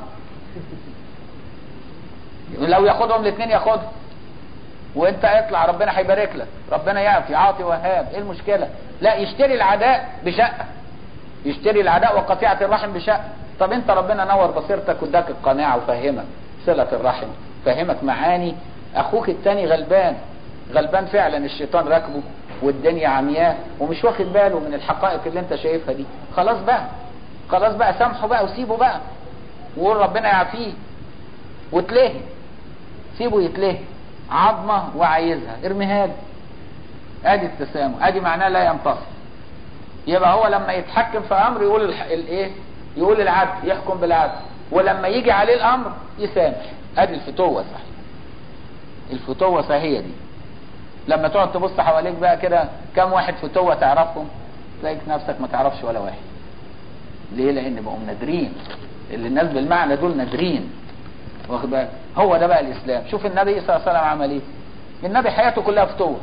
لو ياخدهم الاثنين ياخدهم وانت اطلع ربنا هيبارك لك ربنا يعفي عاطي وهاب ايه المشكلة لا يشتري العداء بشقة يشتري العداء وقطيعة الرحم بشقة طب انت ربنا نور بصيرتك واداك القناعة وفهمك صلة الرحم فهمك معاني اخوك التاني غلبان غلبان فعلا الشيطان راكبه والدنيا عمياء ومش واخد باله من الحقائق اللي انت شايفها دي خلاص بقى خلاص بقى سامحه بقى وسيبه بقى وقول ربنا يعافيه وتلهي سيبه يتلهي عظمة وعايزها ارميها له ادي التسامح ادي معناه لا ينتصر يبقى هو لما يتحكم في امر يقول الح... الايه يقول العدل يحكم بالعدل ولما يجي عليه الامر يسامح ادي الفتوة صحيح الفتوة صحية دي لما تقعد تبص حواليك بقى كده كم واحد فتوة تعرفهم تلاقيك نفسك ما تعرفش ولا واحد ليه لان بقوا نادرين اللي الناس بالمعنى دول نادرين واخد بالك هو ده بقى الاسلام شوف النبي صلى الله عليه وسلم عمل ايه النبي حياته كلها فتوة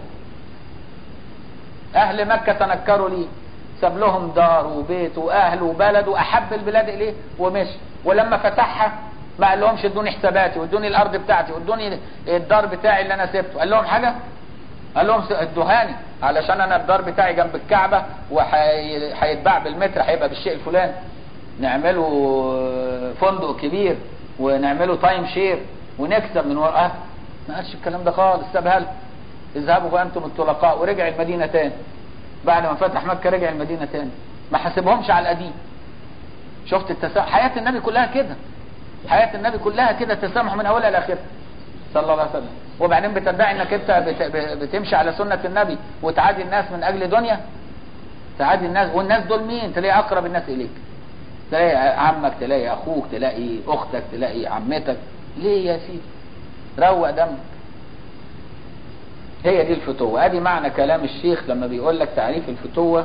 اهل مكة تنكروا ليه ساب لهم دار وبيت واهل وبلد واحب البلاد اليه ومشي ولما فتحها ما قال لهمش ادوني حساباتي وادوني الارض بتاعتي وادوني الدار بتاعي اللي انا سبته قال لهم حاجة قال لهم ادوهاني علشان انا الدار بتاعي جنب الكعبة وهيتباع بالمتر هيبقى بالشيء الفلاني نعمله فندق كبير ونعمله تايم شير ونكسب من ورقه ما قالش الكلام ده خالص سابها لكم اذهبوا فانتم الطلقاء ورجع المدينة تاني بعد ما فتح مكة رجع المدينة تاني ما حاسبهمش على القديم شفت التسامح حياة النبي كلها كده حياة النبي كلها كده تسامح من اولها لاخرها صلى الله عليه وسلم وبعدين بتدعي انك انت بت... بتمشي على سنة النبي وتعادي الناس من اجل دنيا تعادي الناس والناس دول مين تلاقي اقرب الناس اليك تلاقي عمك تلاقي اخوك تلاقي اختك تلاقي عمتك ليه يا سيدي روق دمك هي دي الفتوة ادي معنى كلام الشيخ لما بيقول لك تعريف الفتوة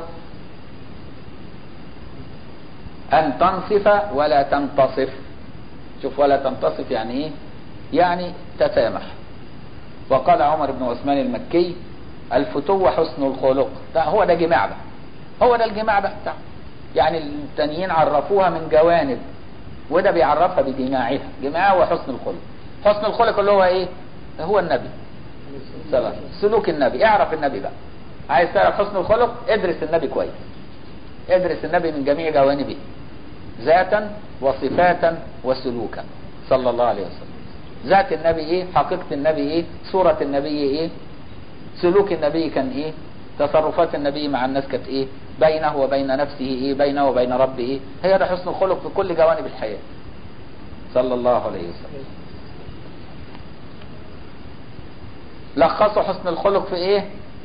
ان تنصف ولا تنتصف شوف ولا تنتصف يعني ايه يعني تسامح وقال عمر بن عثمان المكي الفتوة حسن الخلق ده هو ده جماع بقى هو ده الجماع بقى بتاعه يعني التانيين عرفوها من جوانب وده بيعرفها بجماعها جماعها وحسن الخلق حسن الخلق اللي هو ايه هو النبي سلام. سلوك النبي اعرف النبي بقى عايز تعرف حسن الخلق ادرس النبي كويس ادرس النبي من جميع جوانبه ذاتا وصفاتا وسلوكا صلى الله عليه وسلم ذات النبي ايه حقيقة النبي ايه صورة النبي ايه سلوك النبي كان ايه تصرفات النبي مع الناس كانت ايه بينه وبين نفسه ايه بينه وبين ربه ايه هي ده حسن الخلق في كل جوانب الحياة صلى الله عليه وسلم لخصوا حسن الخلق في ايه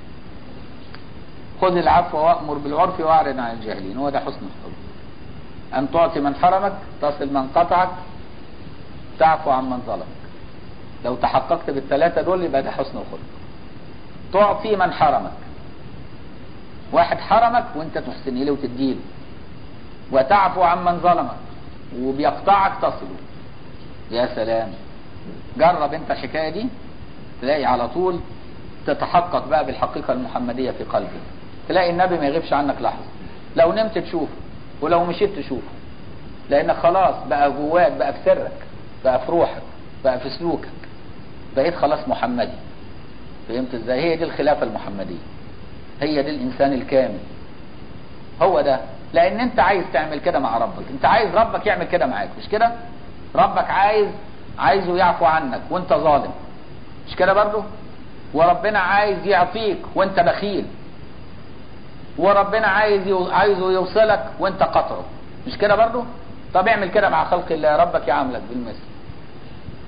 خذ العفو وامر بالعرف واعرض عن الجاهلين هو ده حسن الخلق ان تعطي من حرمك تصل من قطعك تعفو عن من ظلمك لو تحققت بالثلاثة دول يبقى ده حسن الخلق تعطي من حرمك واحد حرمك وانت تحسن اليه وتديله وتعفو عن من ظلمك وبيقطعك تصله يا سلام جرب انت الحكاية دي تلاقي على طول تتحقق بقى بالحقيقة المحمدية في قلبك تلاقي النبي ما يغيبش عنك لحظة لو نمت تشوفه ولو مشيت تشوفه لانك خلاص بقى جواك بقى في سرك بقى في روحك بقى في سلوكك بقيت خلاص محمدي فهمت ازاي هي دي الخلافة المحمدية هي دي الانسان الكامل هو ده لان انت عايز تعمل كده مع ربك انت عايز ربك يعمل كده معاك مش كده ربك عايز عايزه يعفو عنك وانت ظالم مش كده برضو وربنا عايز يعطيك وانت بخيل وربنا عايز يو... عايزه يوصلك وانت قطعه مش كده برضو طب اعمل كده مع خلق الله ربك يعاملك بالمثل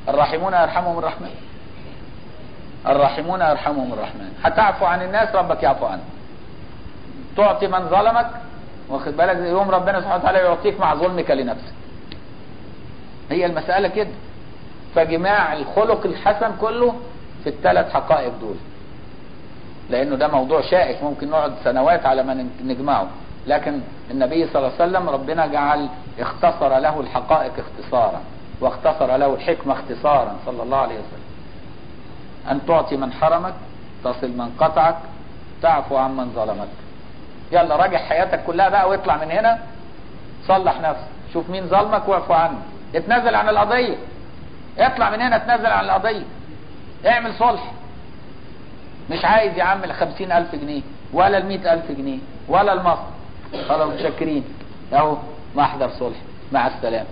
الراحمون يرحمهم الرحمن الراحمون يرحمهم الرحمن هتعفو عن الناس ربك يعفو عنك تعطي من ظلمك واخد بالك يوم ربنا سبحانه وتعالى يعطيك مع ظلمك لنفسك هي المسألة كده فجماع الخلق الحسن كله في الثلاث حقائق دول لانه ده موضوع شائك ممكن نقعد سنوات على ما نجمعه لكن النبي صلى الله عليه وسلم ربنا جعل اختصر له الحقائق اختصارا واختصر له الحكمة اختصارا صلى الله عليه وسلم ان تعطي من حرمك تصل من قطعك تعفو عن من ظلمك يلا راجع حياتك كلها بقى واطلع من هنا صلح نفسك شوف مين ظلمك واعفو عنه اتنازل عن القضية اطلع من هنا اتنازل عن القضية اعمل صلح مش عايز يا عم الخمسين الف جنيه ولا المئة الف جنيه ولا المصر خلاص متشكرين اهو محضر صلح مع السلامة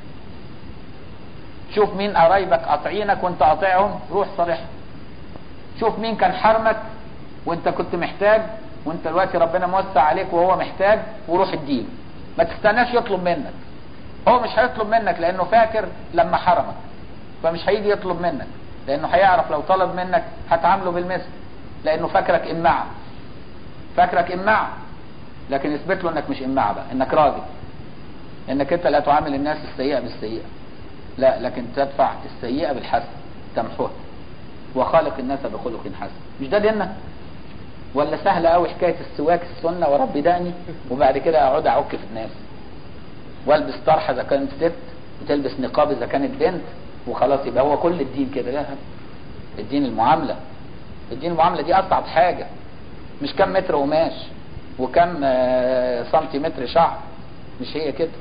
شوف مين قرايبك قاطعينك وانت قاطعهم روح صالحهم شوف مين كان حرمك وانت كنت محتاج وانت دلوقتي ربنا موسع عليك وهو محتاج وروح اديله ما تستناش يطلب منك هو مش هيطلب منك لانه فاكر لما حرمك فمش هيجي يطلب منك لانه هيعرف لو طلب منك هتعامله بالمثل لانه فاكرك امعة فاكرك امعة لكن اثبت له انك مش امعة بقى انك راجل انك انت لا تعامل الناس السيئة بالسيئة لا لكن تدفع السيئة بالحسن تمحوها وخالق الناس بخلق حسن مش ده ديننا ولا سهلة قوي حكاية السواك السنة ورب دقني وبعد كده اقعد اعك في الناس والبس طرحة اذا كانت ست وتلبس نقاب اذا كانت بنت وخلاص يبقى هو كل الدين كده لا الدين المعاملة الدين المعاملة دي اصعب حاجة مش كم متر قماش وكم سنتيمتر شعر مش هي كده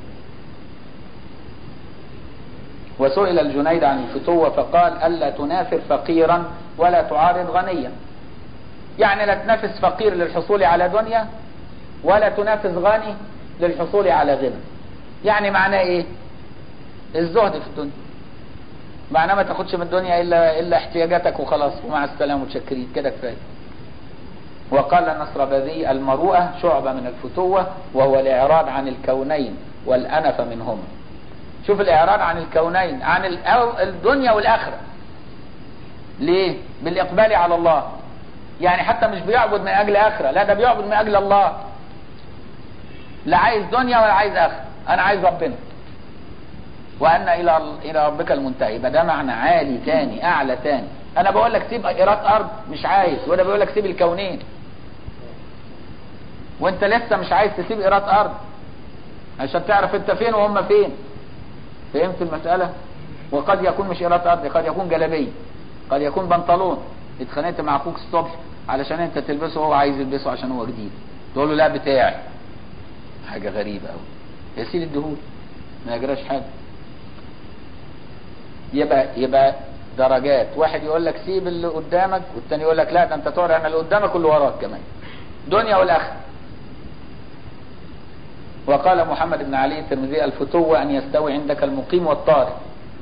وسئل الجنيد عن الفتوة فقال ألا تنافر فقيرا ولا تعارض غنيا يعني لا تنافس فقير للحصول على دنيا ولا تنافس غني للحصول على غنى يعني معناه ايه الزهد في الدنيا معناه ما تاخدش من الدنيا الا الا احتياجاتك وخلاص ومع السلامه متشكرين كده كفايه وقال النصربذي المروءة شعبة من الفتوة وهو الإعراض عن الكونين والأنف منهما شوف الإعراض عن الكونين عن الدنيا والآخرة ليه بالإقبال على الله يعني حتى مش بيعبد من أجل آخرة لا ده بيعبد من أجل الله لا عايز دنيا ولا عايز آخرة أنا عايز ربنا وأن إلى إلى ربك المنتهي يبقى ده معنى عالي تاني أعلى تاني أنا بقول لك سيب إيراد أرض مش عايز وأنا بقول لك سيب الكونين وأنت لسه مش عايز تسيب إيراد أرض عشان تعرف أنت فين وهم فين فهمت المسألة وقد يكون مش إيراد أرض قد يكون جلبية قد يكون بنطلون اتخانقت مع أخوك الصبح علشان أنت تلبسه وهو عايز يلبسه عشان هو جديد تقول له لا بتاعي حاجة غريبة أوي يا سيدي الدهول ما يجراش حاجة يبقى يبقى درجات واحد يقول لك سيب اللي قدامك والتاني يقول لك لا ده انت تعرف انا اللي قدامك واللي وراك كمان دنيا والاخره وقال محمد بن علي الترمذي الفتوة ان يستوي عندك المقيم والطارئ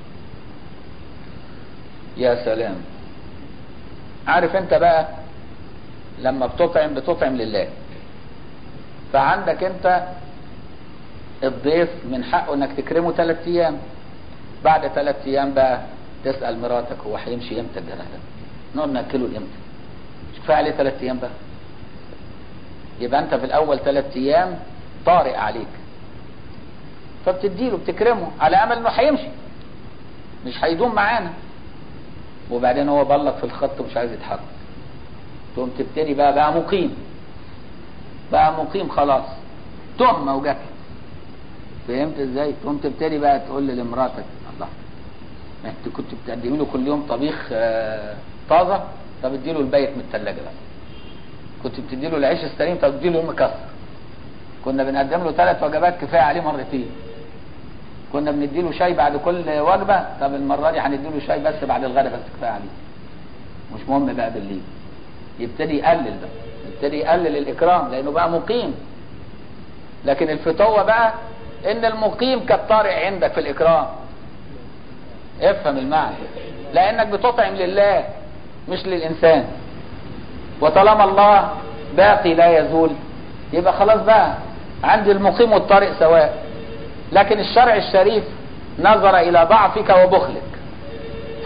يا سلام عارف انت بقى لما بتطعم بتطعم لله فعندك انت الضيف من حقه انك تكرمه ثلاث ايام بعد ثلاث ايام بقى تسأل مراتك هو هيمشي امتى الجرح ده نقعد ناكله امتى مش كفايه عليه ثلاث ايام بقى يبقى انت في الاول ثلاث ايام طارئ عليك فبتديله بتكرمه على امل انه هيمشي مش هيدوم معانا وبعدين هو بلق في الخط ومش عايز يتحرك تقوم تبتدي بقى بقى مقيم بقى مقيم خلاص تهمه وجت فهمت ازاي تقوم تبتدي بقى تقول لمراتك الله انت كنت بتقدمي له كل يوم طبيخ آه طازه طب اديله البيت من الثلاجه بقى كنت بتدي له العيش السليم طب اديله المكسر كنا بنقدم له ثلاث وجبات كفايه عليه مرتين كنا بندي له شاي بعد كل وجبه طب المره دي هندي له شاي بس بعد الغداء بس كفايه عليه مش مهم بقى بالليل يبتدي يقلل بقى يبتدي يقلل الاكرام لانه بقى مقيم لكن الفتوه بقى ان المقيم كالطارئ عندك في الاكرام افهم المعنى لانك بتطعم لله مش للانسان وطالما الله باقي لا يزول يبقى خلاص بقى عندي المقيم والطارئ سواء لكن الشرع الشريف نظر الى ضعفك وبخلك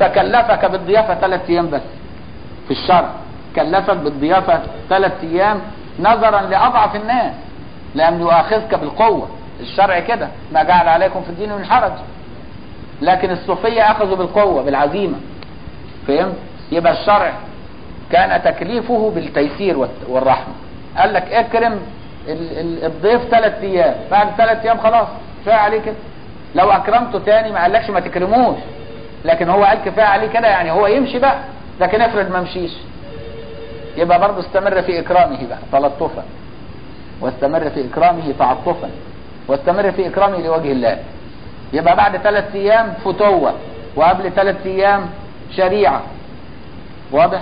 فكلفك بالضيافة ثلاث ايام بس في الشرع كلفك بالضيافة ثلاث ايام نظرا لاضعف الناس لم يؤاخذك بالقوة الشرع كده ما جعل عليكم في الدين من حرج لكن الصوفية اخذوا بالقوة بالعزيمة فهمت يبقى الشرع كان تكليفه بالتيسير والت- والرحمة قال لك اكرم ال- ال- الضيف ثلاث ايام بعد ثلاث ايام خلاص كفايه عليه كده لو اكرمته تاني ما قالكش ما تكرموش لكن هو قال كفايه عليه كده يعني هو يمشي بقى لكن افرض ما مشيش يبقى برضه استمر في اكرامه بقى تلطفا واستمر في اكرامه تعطفا واستمر في اكرامه لوجه الله يبقى بعد ثلاث ايام فتوة وقبل ثلاث ايام شريعة واضح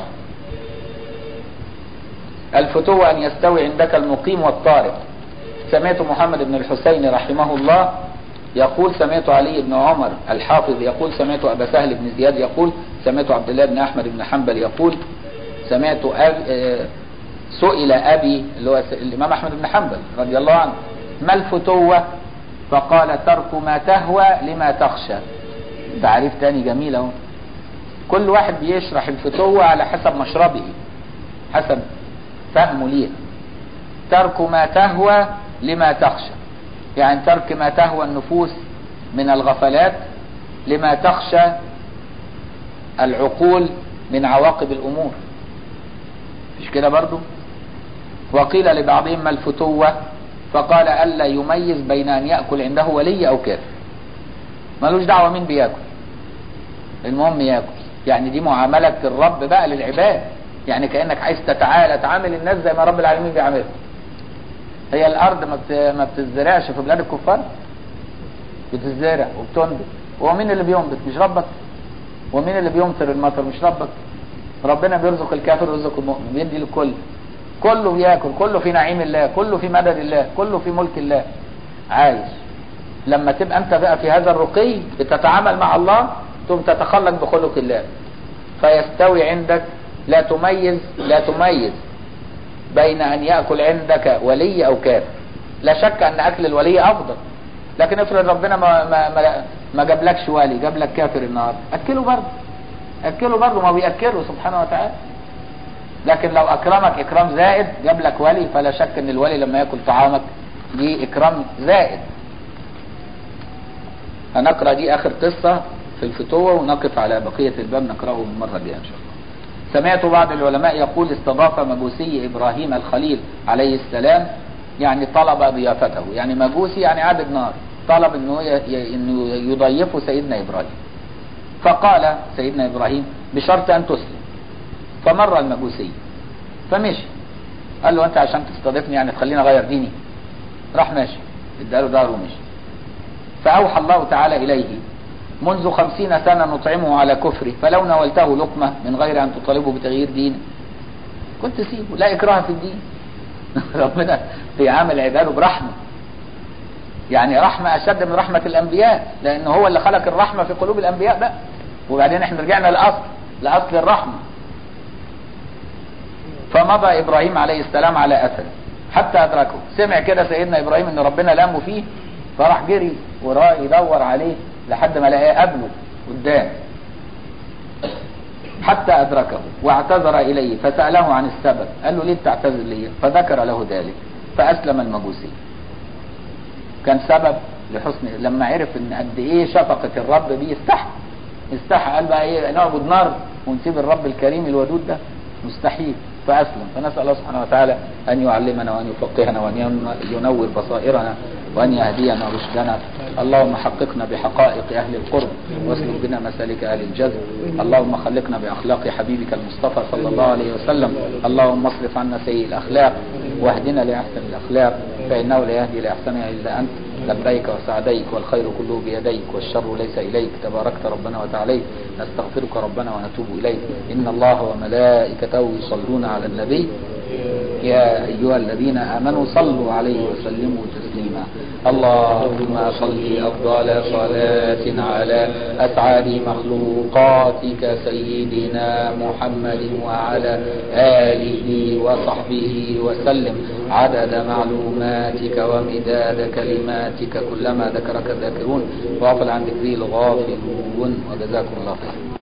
الفتوة ان يستوي عندك المقيم والطارئ سمعت محمد بن الحسين رحمه الله يقول سمعت علي بن عمر الحافظ يقول سمعت أبا سهل بن زياد يقول سمعت عبد الله بن أحمد بن حنبل يقول سمعت أب... آه، سئل أبي اللي هو س- الإمام أحمد بن حنبل رضي الله عنه ما الفتوة فقال ترك ما تهوى لما تخشى تعريف تاني جميل اهو كل واحد بيشرح الفتوة على حسب مشربه حسب فهمه ليها ترك ما تهوى لما تخشى يعني ترك ما تهوى النفوس من الغفلات لما تخشى العقول من عواقب الأمور مش كده برضو وقيل لبعضهم ما الفتوة فقال ألا يميز بين أن يأكل عنده ولي أو كافر ملوش دعوة مين بياكل المهم ياكل يعني دي معاملة الرب بقى للعباد يعني كأنك عايز تتعالى تعامل الناس زي ما رب العالمين بيعاملهم هي الارض ما بت- ما بتزرعش في بلاد الكفار بتزرع وبتنبت هو مين اللي بينبت مش ربك ومين اللي بيمطر المطر مش ربك ربنا بيرزق الكافر ويرزق المؤمن بيدي للكل كله بياكل كله في نعيم الله كله في مدد الله كله في ملك الله عايش لما تبقى انت بقى في هذا الرقي بتتعامل مع الله ثم تتخلق بخلق الله فيستوي عندك لا تميز لا تميز بين ان ياكل عندك ولي او كافر لا شك ان اكل الولي افضل لكن افرض ربنا ما ما ما, ما جابلكش ولي جاب لك كافر النهارده اكله برضه اكله برضه ما بياكله سبحانه وتعالى لكن لو اكرمك اكرام زائد جاب لك ولي فلا شك ان الولي لما ياكل طعامك دي اكرام زائد هنقرا دي اخر قصه في الفتوه ونقف على بقيه الباب نقراه المره الجايه ان شاء الله سمعت بعض العلماء يقول استضاف مجوسي ابراهيم الخليل عليه السلام يعني طلب ضيافته يعني مجوسي يعني عابد نار طلب انه ي- ي- انه يضيفه سيدنا ابراهيم فقال سيدنا ابراهيم بشرط ان تسلم فمر المجوسي فمشي قال له انت عشان تستضيفني يعني تخليني اغير ديني راح ماشي اداله داره ومشي فاوحى الله تعالى اليه منذ خمسين سنة نطعمه على كفره فلو نولته لقمة من غير أن تطالبه بتغيير دينه كنت سيبه لا إكراه في الدين ربنا بيعامل عباده برحمة يعني رحمة أشد من رحمة الأنبياء لأن هو اللي خلق الرحمة في قلوب الأنبياء بقى وبعدين احنا رجعنا للأصل لأصل الرحمة فمضى إبراهيم عليه السلام على أثره حتى أدركه سمع كده سيدنا إبراهيم إن ربنا لامه فيه فراح جري وراه يدور عليه لحد ما لقاه قبله قدام حتى أدركه واعتذر إليه فسأله عن السبب قال له ليه بتعتذر لي فذكر له ذلك فأسلم المجوسي كان سبب لحسن لما عرف ان قد ايه شفقة الرب بيه استحى استحى قال بقى ايه نعبد نار ونسيب الرب الكريم الودود ده مستحيل فأسلم فنسأل الله سبحانه وتعالى أن يعلمنا وأن يفقهنا وأن ينور بصائرنا وأن يهدينا رشدنا اللهم حققنا بحقائق أهل القرب واسلك بنا مسالك أهل الجذب اللهم خلقنا بأخلاق حبيبك المصطفى صلى الله عليه وسلم اللهم اصرف عنا سيء الأخلاق واهدنا لأحسن الأخلاق فإنه لا يهدي لأحسنها إلا أنت لبيك وسعديك والخير كله بيديك والشر ليس إليك تباركت ربنا وتعاليك نستغفرك ربنا ونتوب إليك إن الله وملائكته يصلون على النبي يا أيها الذين آمنوا صلوا عليه وسلموا تسليما اللهم صل أفضل صلاة على أسعد مخلوقاتك سيدنا محمد وعلى آله وصحبه وسلم عدد معلوماتك ومداد كلماتك كلما ذكرك الذاكرون وغفل عن ذكره الغافلون وجزاكم الله خيرا